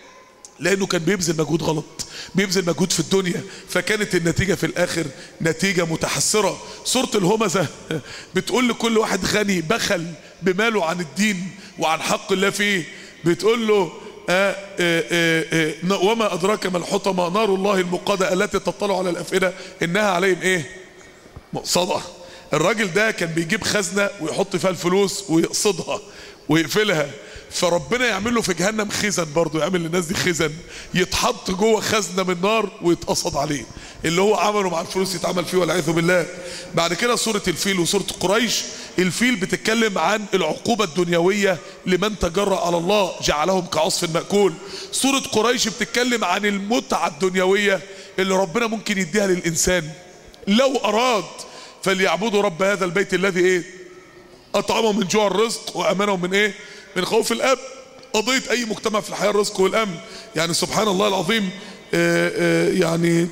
لانه كان بيبذل مجهود غلط بيبذل مجهود في الدنيا فكانت النتيجة في الاخر نتيجة متحسرة سورة الهمزة بتقول لكل واحد غني بخل بماله عن الدين وعن حق الله فيه بتقول له آآ آآ آآ وما أدراك ما الحطمة نار الله المقادة التي تطلع على الأفئدة إنها عليهم إيه مقصدة الراجل ده كان بيجيب خزنة ويحط فيها الفلوس ويقصدها ويقفلها فربنا يعمل له في جهنم خزن برضه يعمل للناس دي خزن يتحط جوه خزنه من نار ويتقصد عليه اللي هو عمله مع الفلوس يتعمل فيه والعياذ بالله بعد كده سوره الفيل وسوره قريش الفيل بتتكلم عن العقوبه الدنيويه لمن تجرأ على الله جعلهم كعصف مأكول سوره قريش بتتكلم عن المتعه الدنيويه اللي ربنا ممكن يديها للانسان لو اراد فليعبدوا رب هذا البيت الذي ايه اطعمهم من جوع الرزق وامنهم من ايه من خوف الاب قضية اي مجتمع في الحياة الرزق والامن يعني سبحان الله العظيم آآ آآ يعني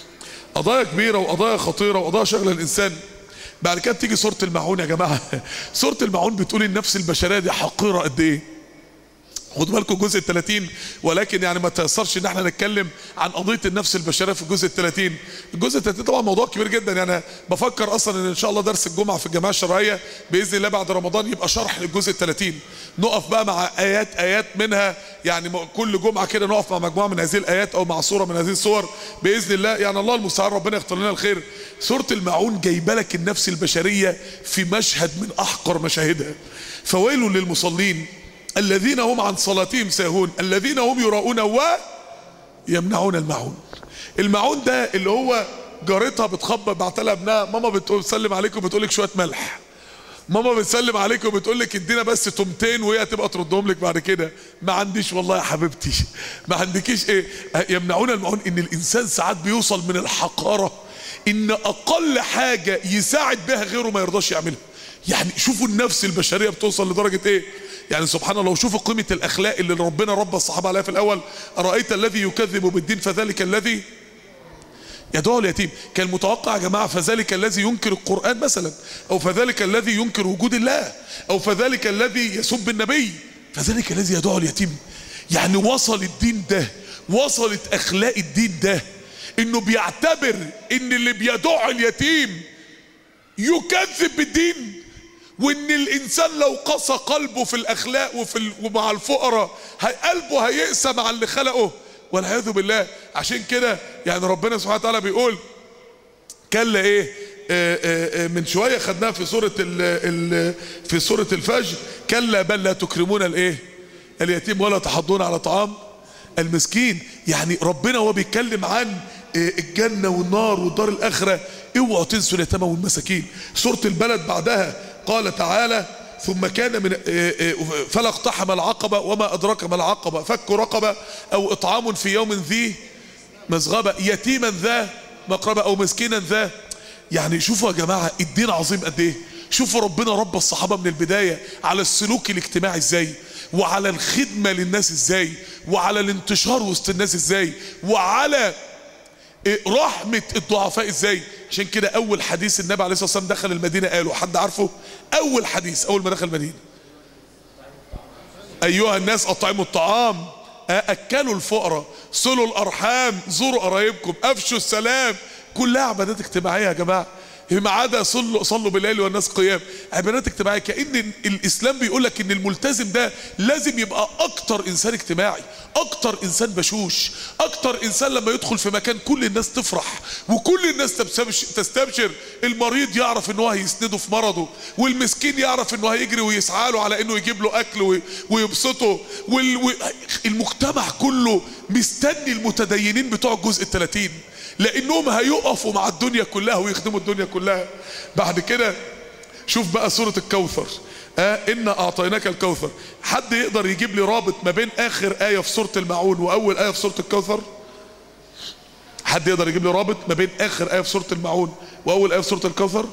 قضايا كبيرة وقضايا خطيرة وقضايا شغلة الانسان بعد كده تيجي سورة المعون يا جماعة سورة المعون بتقول النفس البشرية دي حقيرة قد ايه خدوا بالكم الجزء ال 30 ولكن يعني ما تيسرش ان احنا نتكلم عن قضيه النفس البشريه في الجزء ال 30 الجزء ال 30 طبعا موضوع كبير جدا يعني بفكر اصلا ان ان شاء الله درس الجمعه في الجماعه الشرعيه باذن الله بعد رمضان يبقى شرح للجزء ال 30 نقف بقى مع ايات ايات منها يعني كل جمعه كده نقف مع مجموعه من هذه الايات او مع صوره من هذه الصور باذن الله يعني الله المستعان ربنا يختار لنا الخير سوره المعون جايبه لك النفس البشريه في مشهد من احقر مشاهدها فويل للمصلين الذين هم عن صلاتهم ساهون الذين هم يراؤون ويمنعون المعون المعون ده اللي هو جارتها بتخبط بعت لها ابنها ماما بتقول سلم عليك وبتقول لك شويه ملح ماما بتسلم عليك وبتقول لك ادينا بس تومتين وهي هتبقى تردهم لك بعد كده ما عنديش والله يا حبيبتي ما عندكيش ايه يمنعون المعون ان الانسان ساعات بيوصل من الحقاره ان اقل حاجه يساعد بها غيره ما يرضاش يعملها يعني شوفوا النفس البشريه بتوصل لدرجه ايه يعني سبحان الله وشوفوا قيمه الاخلاق اللي ربنا ربى الصحابه عليها في الاول ارايت الذي يكذب بالدين فذلك الذي يدعو اليتيم كان متوقع يا جماعه فذلك الذي ينكر القران مثلا او فذلك الذي ينكر وجود الله او فذلك الذي يسب النبي فذلك الذي يدعو اليتيم يعني وصل الدين ده وصلت اخلاق الدين ده انه بيعتبر ان اللي بيدعو اليتيم يكذب بالدين وان الانسان لو قسى قلبه في الاخلاق وفي ال... ومع الفقراء هي قلبه هيقسى مع اللي خلقه والعياذ بالله عشان كده يعني ربنا سبحانه وتعالى بيقول كلا ايه آآ آآ من شويه خدناها في سوره ال ال في سوره الفجر كلا بل لا تكرمون الايه اليتيم ولا تحضون على طعام المسكين يعني ربنا وهو بيتكلم عن الجنه والنار والدار الاخره اوعوا تنسوا اليتامى والمساكين سوره البلد بعدها قال تعالى ثم كان من فلا اقتحم العقبة وما أدرك ما العقبة فك رقبة أو إطعام في يوم ذي مزغبة يتيما ذا مقربة أو مسكينا ذا يعني شوفوا يا جماعة الدين عظيم قد إيه شوفوا ربنا رب الصحابة من البداية على السلوك الاجتماعي ازاي وعلى الخدمة للناس ازاي وعلى الانتشار وسط الناس ازاي وعلى رحمة الضعفاء ازاي عشان كده اول حديث النبي عليه الصلاة والسلام دخل المدينة قاله حد عارفه اول حديث اول ما دخل المدينة ايها الناس اطعموا الطعام اكلوا الفقراء صلوا الارحام زوروا قرايبكم افشوا السلام كلها عبادات اجتماعية يا جماعة ما عدا صلوا صلوا بالليل والناس قيام عبادات اجتماعيه كان الاسلام بيقول لك ان الملتزم ده لازم يبقى اكتر انسان اجتماعي اكتر انسان بشوش اكتر انسان لما يدخل في مكان كل الناس تفرح وكل الناس تستبشر المريض يعرف ان هو هيسنده في مرضه والمسكين يعرف ان هو هيجري ويسعى له على انه يجيب له اكل ويبسطه والمجتمع كله مستني المتدينين بتوع الجزء الثلاثين لانهم هيقفوا مع الدنيا كلها ويخدموا الدنيا كلها بعد كده شوف بقى سورة الكوثر آه إنا أعطيناك الكوثر حد يقدر يجيب لي رابط ما بين آخر آية في سورة المعون وأول آية في سورة الكوثر حد يقدر يجيب لي رابط ما بين آخر آية في سورة المعون وأول آية في سورة الكوثر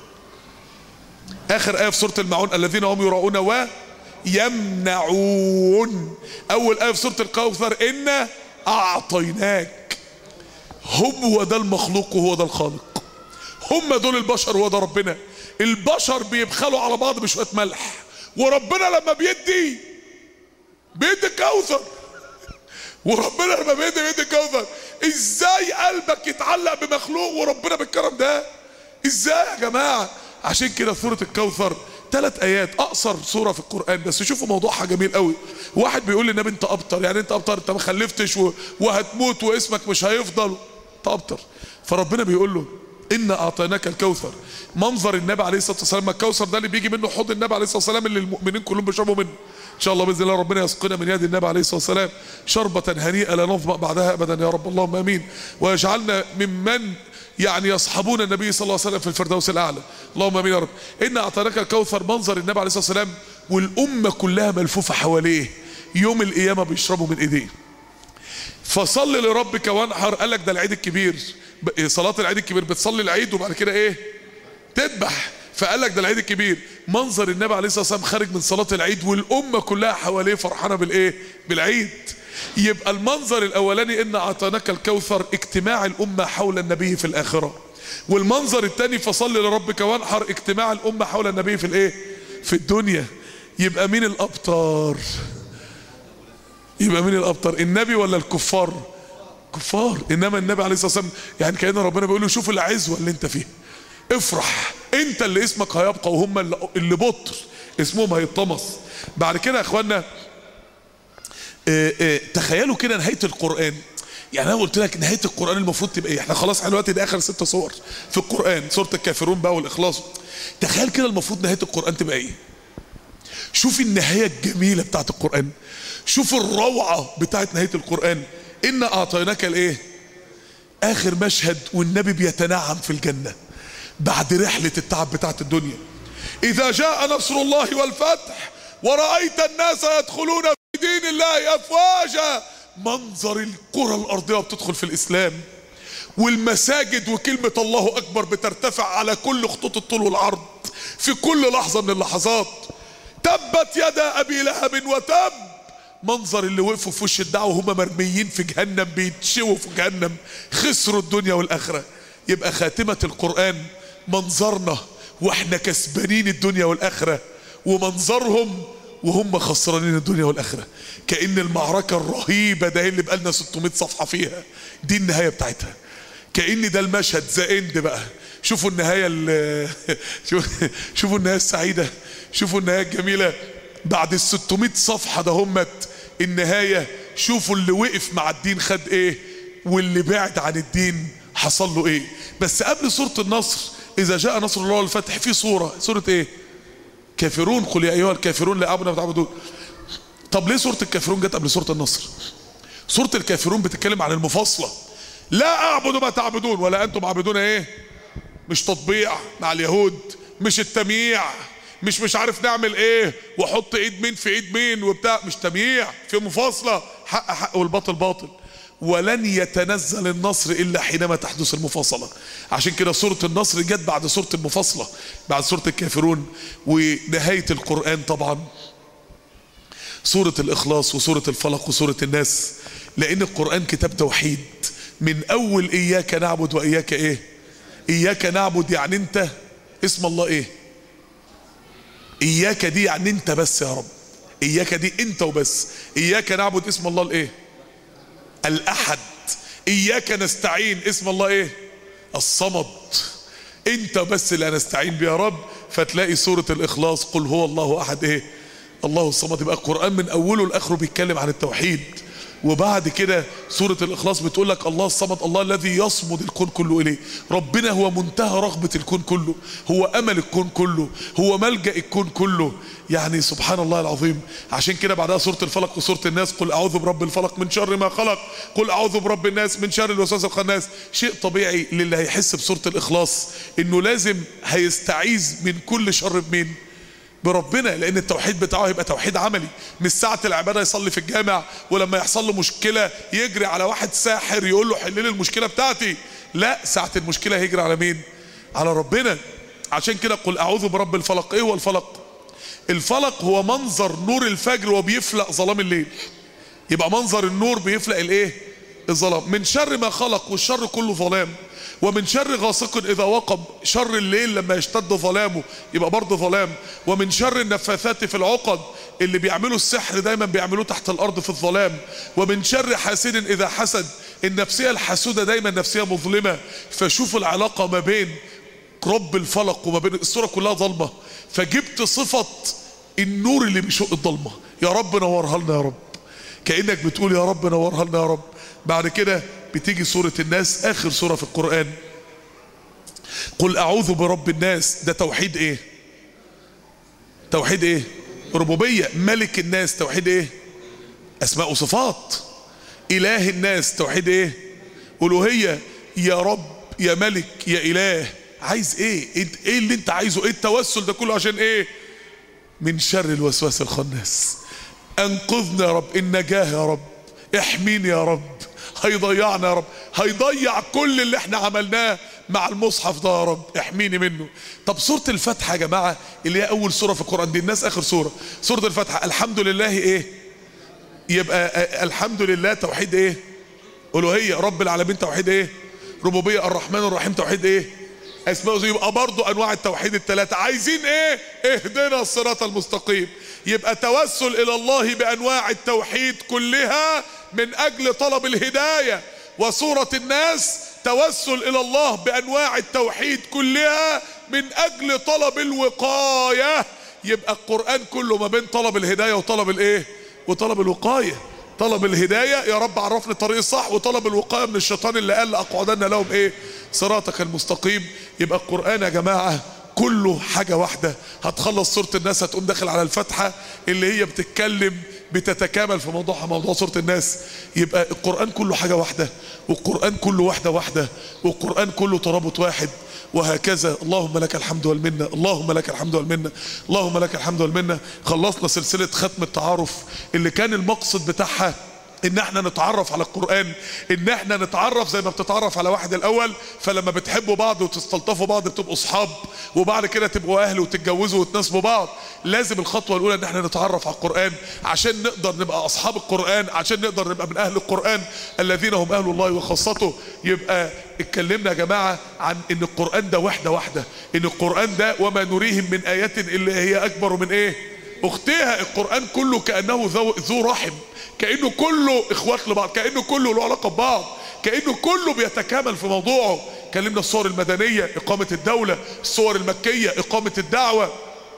آخر آية في سورة المعون الذين هم يراؤون ويمنعون أول آية في سورة الكوثر إنا أعطيناك هو ده المخلوق وهو ده الخالق هم دول البشر وهو ده ربنا البشر بيبخلوا على بعض بشويه ملح وربنا لما بيدي بيدي كوثر وربنا لما بيدي بيدي كوثر ازاي قلبك يتعلق بمخلوق وربنا بالكرم ده ازاي يا جماعه عشان كده سوره الكوثر ثلاث ايات اقصر سوره في القران بس شوفوا موضوعها جميل قوي واحد بيقول للنبي انت ابتر يعني انت ابتر انت ما خلفتش وهتموت واسمك مش هيفضل انت ابتر فربنا بيقول له إنا أعطيناك الكوثر منظر النبي عليه الصلاة والسلام الكوثر ده اللي بيجي منه حوض النبي عليه الصلاة والسلام اللي المؤمنين كلهم بيشربوا منه إن شاء الله بإذن الله ربنا يسقنا من يد النبي عليه الصلاة والسلام شربة هنيئة لا نظمأ بعدها أبدا يا رب اللهم آمين ويجعلنا ممن يعني يصحبون النبي صلى الله عليه وسلم في الفردوس الأعلى اللهم آمين يا رب إنا أعطيناك الكوثر منظر النبي عليه الصلاة والسلام والأمة كلها ملفوفة حواليه يوم القيامة بيشربوا من إيديه فصل لربك وانحر قال لك ده العيد الكبير صلاة العيد الكبير بتصلي العيد وبعد كده ايه تذبح فقال لك ده العيد الكبير منظر النبي عليه الصلاه والسلام خارج من صلاه العيد والامه كلها حواليه فرحانه بالايه بالعيد يبقى المنظر الاولاني ان اعطيناك الكوثر اجتماع الامه حول النبي في الاخره والمنظر الثاني فصل لربك وانحر اجتماع الامه حول النبي في الايه في الدنيا يبقى مين الابطار يبقى مين الابطر النبي ولا الكفار كفار انما النبي عليه الصلاه والسلام يعني كان ربنا بيقول له شوف العزوه اللي انت فيها افرح انت اللي اسمك هيبقى وهم اللي, اللي بطر اسمهم هيطمس بعد كده يا اخوانا اه اه تخيلوا كده نهايه القران يعني انا قلت لك نهايه القران المفروض تبقى ايه احنا خلاص احنا دلوقتي ده اخر ست صور في القران سوره الكافرون بقى والاخلاص تخيل كده المفروض نهايه القران تبقى ايه شوف النهايه الجميله بتاعت القران شوف الروعه بتاعت نهايه القران إنا أعطيناك الإيه آخر مشهد والنبي بيتنعم في الجنة بعد رحلة التعب بتاعت الدنيا إذا جاء نصر الله والفتح ورأيت الناس يدخلون في دين الله أفواجا منظر القرى الأرضية بتدخل في الإسلام والمساجد وكلمة الله أكبر بترتفع على كل خطوط الطول والعرض في كل لحظة من اللحظات تبت يدا ابي لهب وتب منظر اللي وقفوا في وش الدعوه وهم مرميين في جهنم بيتشووا في جهنم خسروا الدنيا والاخره يبقى خاتمه القران منظرنا واحنا كسبانين الدنيا والاخره ومنظرهم وهم خسرانين الدنيا والاخره كان المعركه الرهيبه ده اللي بقالنا 600 صفحه فيها دي النهايه بتاعتها كان ده المشهد ذا اند بقى شوفوا النهايه ال- شوفوا النهايه السعيده شوفوا النهايه الجميله بعد ال 600 صفحه ده همت النهايه شوفوا اللي وقف مع الدين خد ايه واللي بعد عن الدين حصل له ايه بس قبل سوره النصر اذا جاء نصر الله والفتح في سوره سوره ايه كافرون قل يا ايها الكافرون لا اعبد ما تعبدون طب ليه سوره الكافرون جت قبل سوره النصر سوره الكافرون بتتكلم عن المفاصله لا اعبد ما تعبدون ولا انتم عابدون ايه مش تطبيع مع اليهود مش التمييع مش مش عارف نعمل ايه واحط ايد مين في ايد مين وبتاع مش تمييع في مفاصله حق حق والباطل باطل ولن يتنزل النصر الا حينما تحدث المفاصله عشان كده سوره النصر جت بعد سوره المفاصله بعد سوره الكافرون ونهايه القران طبعا سورة الإخلاص وسورة الفلق وسورة الناس لأن القرآن كتاب توحيد من أول إياك نعبد وإياك إيه إياك نعبد يعني أنت اسم الله إيه إياك دي يعني أنت بس يا رب إياك دي أنت وبس إياك نعبد اسم الله الإيه الأحد إياك نستعين اسم الله إيه الصمد أنت بس اللي هنستعين بيه يا رب فتلاقي سورة الإخلاص قل هو الله أحد إيه الله الصمد يبقى القرآن من أوله لآخره بيتكلم عن التوحيد وبعد كده سورة الإخلاص بتقول لك الله الصمد الله الذي يصمد الكون كله إليه ربنا هو منتهى رغبة الكون كله هو أمل الكون كله هو ملجأ الكون كله يعني سبحان الله العظيم عشان كده بعدها سورة الفلق وسورة الناس قل أعوذ برب الفلق من شر ما خلق قل أعوذ برب الناس من شر الوسواس الخناس شيء طبيعي للي هيحس بسورة الإخلاص إنه لازم هيستعيذ من كل شر بمين بربنا لان التوحيد بتاعه هيبقى توحيد عملي مش ساعه العباده يصلي في الجامع ولما يحصل له مشكله يجري على واحد ساحر يقول له حل لي المشكله بتاعتي لا ساعه المشكله هيجري على مين على ربنا عشان كده قل اعوذ برب الفلق ايه هو الفلق الفلق هو منظر نور الفجر وبيفلق ظلام الليل يبقى منظر النور بيفلق الايه الظلام من شر ما خلق والشر كله ظلام ومن شر غاسق اذا وقب شر الليل لما يشتد ظلامه يبقى برضه ظلام ومن شر النفاثات في العقد اللي بيعملوا السحر دايما بيعملوه تحت الارض في الظلام ومن شر حاسد اذا حسد النفسيه الحسوده دايما نفسيه مظلمه فشوفوا العلاقه ما بين رب الفلق وما بين الصوره كلها ظلمه فجبت صفه النور اللي بيشق الظلمه يا رب نورها لنا يا رب كانك بتقول يا رب نورها لنا يا رب بعد كده بتيجي سورة الناس آخر سورة في القرآن قل أعوذ برب الناس ده توحيد إيه توحيد إيه ربوبية ملك الناس توحيد إيه أسماء وصفات إله الناس توحيد إيه ألوهية يا رب يا ملك يا إله عايز إيه إنت- إيه اللي أنت عايزه إيه التوسل ده كله عشان إيه من شر الوسواس الخناس انقذنا يا رب النجاة يا رب احميني يا رب هيضيعنا يا رب هيضيع كل اللي احنا عملناه مع المصحف ده يا رب احميني منه طب سورة الفاتحة يا جماعة اللي هي أول سورة في القرآن دي الناس آخر سورة سورة الفاتحة الحمد لله إيه يبقى آه، الحمد لله توحيد إيه ألوهية رب العالمين توحيد إيه ربوبية الرحمن الرحيم توحيد إيه اسماء وصفات. يبقى برضو انواع التوحيد الثلاثه عايزين ايه اهدنا الصراط المستقيم يبقى توسل الى الله بانواع التوحيد كلها من اجل طلب الهدايه وسوره الناس توسل الى الله بانواع التوحيد كلها من اجل طلب الوقايه يبقى القران كله ما بين طلب الهدايه وطلب الايه وطلب الوقايه طلب الهداية يا رب عرفني الطريق الصح وطلب الوقاية من الشيطان اللي قال لأقعدن لهم ايه صراطك المستقيم يبقى القرآن يا جماعة كله حاجة واحدة هتخلص سورة الناس هتقوم داخل على الفاتحة اللي هي بتتكلم بتتكامل في موضوعها موضوع سورة الناس يبقى القرآن كله حاجة واحدة والقرآن كله واحدة واحدة والقرآن كله ترابط واحد وهكذا اللهم لك الحمد والمنة اللهم لك الحمد والمنة اللهم لك الحمد والمنة خلصنا سلسلة ختم التعارف اللي كان المقصد بتاعها ان احنا نتعرف على القرآن ان احنا نتعرف زي ما بتتعرف على واحد الاول فلما بتحبوا بعض وتستلطفوا بعض بتبقوا اصحاب وبعد كده تبقوا اهل وتتجوزوا وتناسبوا بعض لازم الخطوة الاولى ان احنا نتعرف على القرآن عشان نقدر نبقى اصحاب القرآن عشان نقدر نبقى من اهل القرآن الذين هم اهل الله وخاصته يبقى اتكلمنا يا جماعة عن ان القرآن ده وحدة واحدة ان القرآن ده وما نريهم من ايات اللي هي اكبر من ايه اختها القرآن كله كأنه ذو, ذو رحم كأنه كله اخوات لبعض كأنه كله له علاقة ببعض كأنه كله بيتكامل في موضوعه كلمنا الصور المدنية إقامة الدولة الصور المكية إقامة الدعوة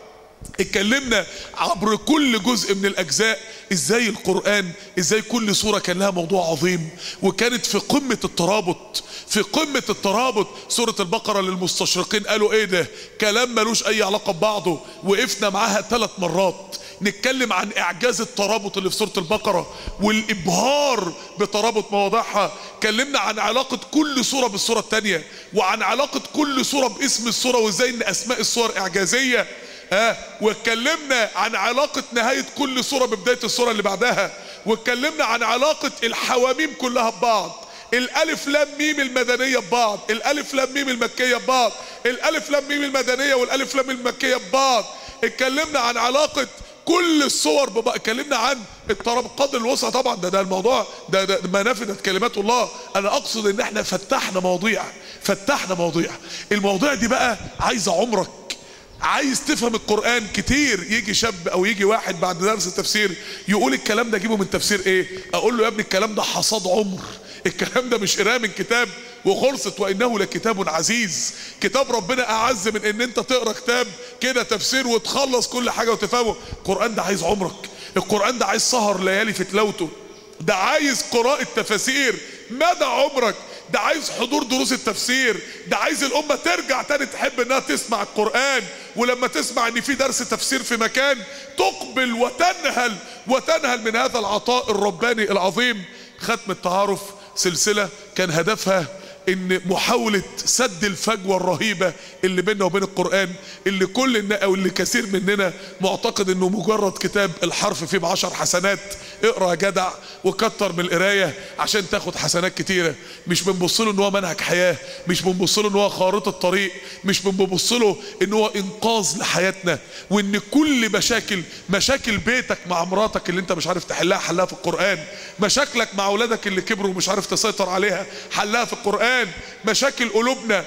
اتكلمنا عبر كل جزء من الاجزاء ازاي القرآن ازاي كل سورة كان لها موضوع عظيم وكانت في قمة الترابط في قمة الترابط سورة البقرة للمستشرقين قالوا ايه ده كلام ملوش اي علاقة ببعضه وقفنا معاها ثلاث مرات نتكلم عن اعجاز الترابط اللي في سورة البقرة والابهار بترابط مواضيعها اتكلمنا عن علاقة كل سورة بالسورة الثانية وعن علاقة كل سورة باسم السورة وازاي ان اسماء السور اعجازية ها آه واتكلمنا عن علاقة نهاية كل سورة ببداية السورة اللي بعدها واتكلمنا عن علاقة الحواميم كلها ببعض الالف لام ميم المدنية ببعض الالف لام ميم المكية ببعض الالف لام ميم المدنية والالف لام المكية ببعض اتكلمنا عن علاقة كل الصور ببعض اتكلمنا عن التراب قدر الوسع طبعا ده ده الموضوع ده, ده ما نفذت كلمات الله انا اقصد ان احنا فتحنا مواضيع فتحنا مواضيع المواضيع دي بقى عايزه عمرك عايز تفهم القرآن كتير يجي شاب او يجي واحد بعد درس التفسير يقول الكلام ده جيبه من تفسير ايه اقول له يا ابني الكلام ده حصاد عمر الكلام ده مش قراءه من كتاب وخلصت وانه لكتاب عزيز كتاب ربنا اعز من ان انت تقرا كتاب كده تفسير وتخلص كل حاجه وتفهمه القران ده عايز عمرك القران ده عايز سهر ليالي في تلاوته ده عايز قراءه تفاسير مدى عمرك ده عايز حضور دروس التفسير ده عايز الامه ترجع تاني تحب انها تسمع القران ولما تسمع ان في درس تفسير في مكان تقبل وتنهل وتنهل من هذا العطاء الرباني العظيم ختم التعارف سلسله كان هدفها ان محاولة سد الفجوة الرهيبة اللي بيننا وبين القرآن اللي كل النا او اللي كثير مننا معتقد انه مجرد كتاب الحرف فيه بعشر حسنات اقرا يا جدع وكتر من القراية عشان تاخد حسنات كتيرة مش بنبص له ان هو منهج حياة مش بنبص له ان هو خارطة طريق مش بنبص له ان هو انقاذ لحياتنا وان كل مشاكل مشاكل بيتك مع مراتك اللي انت مش عارف تحلها حلها في القرآن مشاكلك مع اولادك اللي كبروا ومش عارف تسيطر عليها حلها في القرآن مشاكل قلوبنا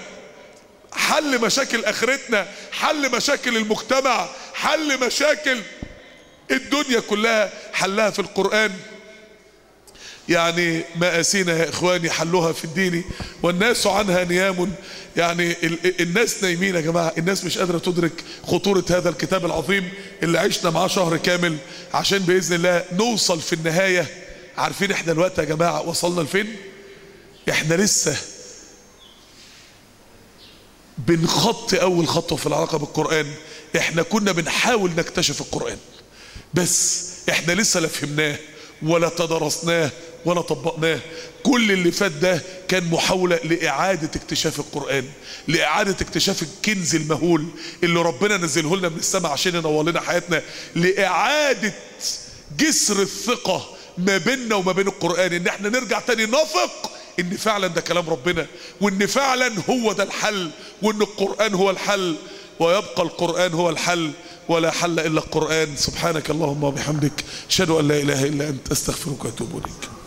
حل مشاكل اخرتنا حل مشاكل المجتمع حل مشاكل الدنيا كلها حلها في القرآن يعني مآسينا يا إخواني حلوها في الدين والناس عنها نيام يعني الناس نايمين يا جماعة الناس مش قادرة تدرك خطورة هذا الكتاب العظيم اللي عشنا معاه شهر كامل عشان بإذن الله نوصل في النهاية عارفين احنا الوقت يا جماعة وصلنا لفين احنا لسه بنخط اول خطوه في العلاقه بالقران احنا كنا بنحاول نكتشف القران بس احنا لسه لا فهمناه ولا تدرسناه ولا طبقناه كل اللي فات ده كان محاولة لإعادة اكتشاف القرآن لإعادة اكتشاف الكنز المهول اللي ربنا نزله لنا من السماء عشان ينور لنا حياتنا لإعادة جسر الثقة ما بيننا وما بين القرآن ان احنا نرجع تاني نثق ان فعلا ده كلام ربنا وان فعلا هو ده الحل وان القرآن هو الحل ويبقى القرآن هو الحل ولا حل الا القرآن سبحانك اللهم وبحمدك اشهد ان لا اله الا انت استغفرك واتوب اليك